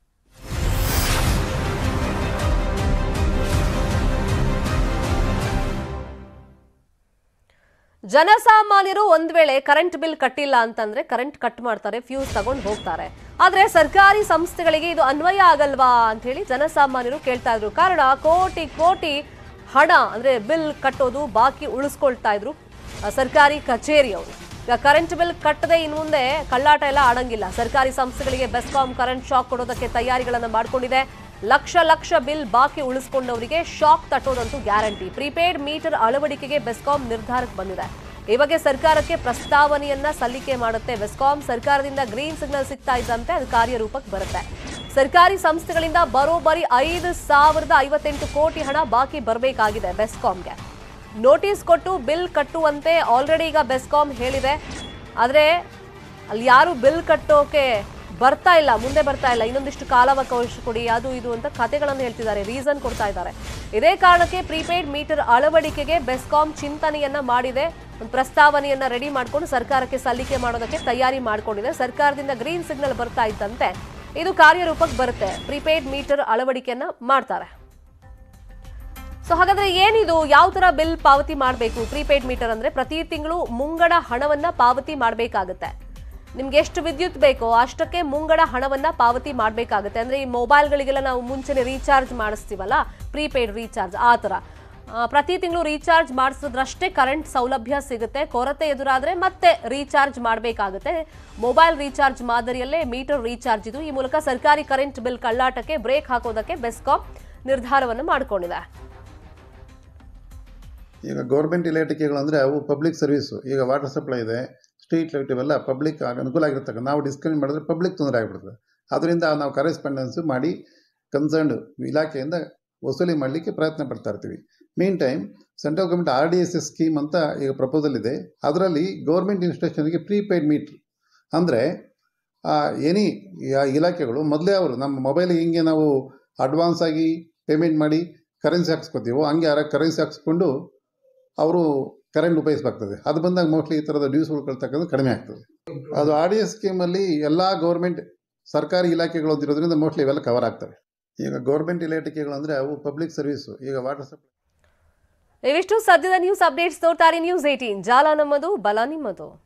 ಜನಸಾಮಾನ್ಯರು ಒಂದ್ ವೇಳೆ ಕರೆಂಟ್ ಬಿಲ್ ಕಟ್ಟಿಲ್ಲ ಅಂತಂದ್ರೆ ಕರೆಂಟ್ ಕಟ್ ಮಾಡ್ತಾರೆ ಫ್ಯೂಸ್ ತಗೊಂಡು ಹೋಗ್ತಾರೆ ಆದ್ರೆ ಸರ್ಕಾರಿ ಸಂಸ್ಥೆಗಳಿಗೆ ಇದು ಅನ್ವಯ ಆಗಲ್ವಾ ಅಂತ ಹೇಳಿ ಜನಸಾಮಾನ್ಯರು ಕೇಳ್ತಾ ಇದ್ರು ಕಾರಣ ಕೋಟಿ ಕೋಟಿ ಹಣ ಅಂದ್ರೆ ಬಿಲ್ ಕಟ್ಟೋದು ಬಾಕಿ ಉಳಿಸ್ಕೊಳ್ತಾ ಇದ್ರು ಆ, ಸರ್ಕಾರಿ ಕಚೇರಿಯವರು ಈಗ ಕರೆಂಟ್ ಬಿಲ್ ಕಟ್ಟದೆ ಇನ್ನು ಮುಂದೆ ಕಳ್ಳಾಟ ಎಲ್ಲ ಆಡಂಗಿಲ್ಲ ಸರ್ಕಾರಿ ಸಂಸ್ಥೆಗಳಿಗೆ ಬೆಸ್ಕಾಂ ಕರೆಂಟ್ ಶಾಕ್ ಕೊಡೋದಕ್ಕೆ ತಯಾರಿಗಳನ್ನು ಮಾಡಿಕೊಂಡಿದೆ ಲಕ್ಷ ಲಕ್ಷ ಬಿಲ್ ಬಾಕಿ ಉಳಿಸ್ಕೊಂಡವರಿಗೆ ಶಾಕ್ ತಟ್ಟೋದಂತೂ ಗ್ಯಾರಂಟಿ ಪ್ರೀಪೇಡ್ ಮೀಟರ್ ಅಳವಡಿಕೆಗೆ ಬೆಸ್ಕಾಂ ನಿರ್ಧಾರಕ್ಕೆ ಬಂದಿದೆ ಈ ಬಗ್ಗೆ ಸರ್ಕಾರಕ್ಕೆ ಪ್ರಸ್ತಾವನೆಯನ್ನ ಸಲ್ಲಿಕೆ ಮಾಡುತ್ತೆ ಬೆಸ್ಕಾಂ ಸರ್ಕಾರದಿಂದ ಗ್ರೀನ್ ಸಿಗ್ನಲ್ ಸಿಗ್ತಾ ಇದ್ದಂತೆ ಅದು ಕಾರ್ಯರೂಪಕ್ಕೆ ಬರುತ್ತೆ ಸರ್ಕಾರಿ ಸಂಸ್ಥೆಗಳಿಂದ ಬರೋಬ್ಬರಿ ಐದು ಸಾವಿರದ ಐವತ್ತೆಂಟು ಕೋಟಿ ಹಣ ಬಾಕಿ ಬರಬೇಕಾಗಿದೆ ಬೆಸ್ಕಾಂಗೆ ನೋಟಿಸ್ ಕೊಟ್ಟು ಬಿಲ್ ಕಟ್ಟುವಂತೆ ಆಲ್ರೆಡಿ ಈಗ ಬೆಸ್ಕಾಂ ಹೇಳಿದೆ ಆದರೆ ಅಲ್ಲಿ ಯಾರು ಬಿಲ್ ಕಟ್ಟೋಕೆ ಬರ್ತಾ ಇಲ್ಲ ಮುಂದೆ ಬರ್ತಾ ಇಲ್ಲ ಇನ್ನೊಂದಿಷ್ಟು ಕಾಲಾವಕಾಶ ಕೊಡಿ ಅದು ಇದು ಅಂತ ಕತೆಗಳನ್ನು ಹೇಳ್ತಿದ್ದಾರೆ ರೀಸನ್ ಕೊಡ್ತಾ ಇದ್ದಾರೆ ಇದೇ ಕಾರಣಕ್ಕೆ ಪ್ರೀಪೇಡ್ ಮೀಟರ್ ಅಳವಡಿಕೆಗೆ ಬೆಸ್ಕಾಂ ಚಿಂತನೆಯನ್ನ ಮಾಡಿದೆ ಒಂದು ಪ್ರಸ್ತಾವನೆಯನ್ನ ರೆಡಿ ಮಾಡಿಕೊಂಡು ಸರ್ಕಾರಕ್ಕೆ ಸಲ್ಲಿಕೆ ಮಾಡೋದಕ್ಕೆ ತಯಾರಿ ಮಾಡಿಕೊಂಡಿದೆ ಸರ್ಕಾರದಿಂದ ಗ್ರೀನ್ ಸಿಗ್ನಲ್ ಬರ್ತಾ ಇದ್ದಂತೆ ಇದು ಕಾರ್ಯರೂಪಕ್ಕೆ ಬರುತ್ತೆ ಪ್ರೀಪೇಡ್ ಮೀಟರ್ ಅಳವಡಿಕೆಯನ್ನ ಮಾಡ್ತಾರೆ ಸೊ ಹಾಗಾದ್ರೆ ಏನಿದು ಯಾವ ತರ ಬಿಲ್ ಪಾವತಿ ಮಾಡಬೇಕು ಪ್ರೀಪೇಡ್ ಮೀಟರ್ ಅಂದ್ರೆ ಪ್ರತಿ ತಿಂಗಳು ಮುಂಗಡ ಹಣವನ್ನ ಪಾವತಿ ಮಾಡಬೇಕಾಗುತ್ತೆ ನಿಮ್ಗೆ ಎಷ್ಟು ವಿದ್ಯುತ್ ಬೇಕೋ ಅಷ್ಟಕ್ಕೆ ಮುಂಗಡ ಹಣವನ್ನ ಪಾವತಿ ಮಾಡಬೇಕಾಗುತ್ತೆ ಅಂದ್ರೆ ಈ ಮೊಬೈಲ್ಗಳಿಗೆಲ್ಲ ನಾವು ಮುಂಚೆನೆ ರೀಚಾರ್ಜ್ ಮಾಡಿಸ್ತೀವಲ್ಲ ಪ್ರೀಪೇಡ್ ರೀಚಾರ್ಜ್ ಆ ಥರ ಆ, ಪ್ರತಿ ತಿಂಗಳು ರೀಚಾರ್ಜ್ ಮಾಡಿಸಿದ್ರಷ್ಟೇ ಕರೆಂಟ್ ಸೌಲಭ್ಯ ಸಿಗುತ್ತೆ ಕೊರತೆ ಎದುರಾದ್ರೆ ಮತ್ತೆ ರೀಚಾರ್ಜ್ ಮಾಡಬೇಕಾಗುತ್ತೆ ಮೊಬೈಲ್ ರೀಚಾರ್ಜ್ ಮಾದರಿಯಲ್ಲೇ ಮೀಟರ್ ರೀಚಾರ್ಜ್ ಇದು ಈ ಮೂಲಕ ಸರ್ಕಾರಿ ಕರೆಂಟ್ ಬಿಲ್ ಕಳ್ಳಾಟಕ್ಕೆ ಬ್ರೇಕ್ ಹಾಕೋದಕ್ಕೆ ಬೆಸ್ಕಾಂ ನಿರ್ಧಾರವನ್ನು ಮಾಡಿಕೊಂಡಿದೆ ಈಗ ಗೌರ್ಮೆಂಟ್ ಇಲಾಖೆಗಳು ಅಂದರೆ ಅವು ಪಬ್ಲಿಕ್ ಸರ್ವಿಸು ಈಗ ವಾಟರ್ ಸಪ್ಲೈ ಇದೆ ಸ್ಟ್ರೀಟ್ ಲೈಟ್ ಇವೆಲ್ಲ ಪಬ್ಲಿಕ್ ಅನುಕೂಲ ಆಗಿರ್ತಕ್ಕ ನಾವು ಡಿಸ್ಕನೆಕ್ಟ್ ಮಾಡಿದ್ರೆ ಪಬ್ಲಿಕ್ ತೊಂದರೆ ಆಗಿಬಿಡ್ತದೆ ಅದರಿಂದ ನಾವು ಕರೆಸ್ಪಾಂಡೆನ್ಸ್ ಮಾಡಿ ಕನ್ಸರ್ನ್ಡ್ ಇಲಾಖೆಯಿಂದ ವಸೂಲಿ ಮಾಡಲಿಕ್ಕೆ ಪ್ರಯತ್ನ ಪಡ್ತಾ ಇರ್ತೀವಿ meantime central government R D S S scheme ಅಂತ ಈಗ ಪ್ರಪೋಸಲ್ ಇದೆ ಅದರಲ್ಲಿ ಗೌರ್ಮೆಂಟ್ ಇನ್ಸ್ಟಿಟ್ಯೂಷನ್ಗೆ ಪ್ರೀಪೇಯ್ಡ್ ಮೀಟ್ರ್ ಅಂದರೆ ಎನಿ ಇಲಾಖೆಗಳು ಮೊದಲೇ ಅವರು ನಮ್ಮ ಮೊಬೈಲಿಗೆ ಹಿಂಗೆ ನಾವು ಅಡ್ವಾನ್ಸ್ ಆಗಿ ಪೇಮೆಂಟ್ ಮಾಡಿ ಕರೆನ್ಸಿ ಹಾಕ್ಸ್ಕೊತೀವೋ ಹಂಗೆ ಯಾರ ಕರೆನ್ಸಿ ಹಾಕ್ಸ್ಕೊಂಡು ಅವರು ಕರೆಂಟ್ ಉಪಯೋಗಿಸಬೇಕಾಗ್ತದೆ ಅದು ಬಂದಾಗ ಮೋಸ್ಟ್ಲಿ ಈ ಥರದ ಡ್ಯೂಸ್ ಉಳ್ಕೊಳ್ತಕ್ಕಂಥ ಕಡಿಮೆ ಆಗ್ತದೆ ಅದು ಆರ್ ಡಿ ಎಸ್ ಸ್ಕೀಮಲ್ಲಿ ಎಲ್ಲ ಗೌರ್ಮೆಂಟ್ ಸರ್ಕಾರಿ ಇಲಾಖೆಗಳು ಅಂತಿರೋದ್ರಿಂದ ಮೋಸ್ಟ್ಲಿ ಇವೆಲ್ಲ ಕವರ್ ಆಗ್ತವೆ ಈಗ ಗೌರ್ಮೆಂಟ್ ಇಲಾಖೆಗಳು ಅಂದರೆ ಅವು ಪಬ್ಲಿಕ್ ಸರ್ವಿಸು ಈಗ ವಾಟರ್ ಸಪ್ಲೈ ಇವಿಷ್ಟು ಸದ್ಯದ ನ್ಯೂಸ್ ಅಪ್ಡೇಟ್ಸ್ ನೋಡ್ತಾರೆ ನ್ಯೂಸ್ ಏಟೀನ್ ಜಾಲ ನಮ್ಮದು ಬಲ ನಿಮ್ಮದು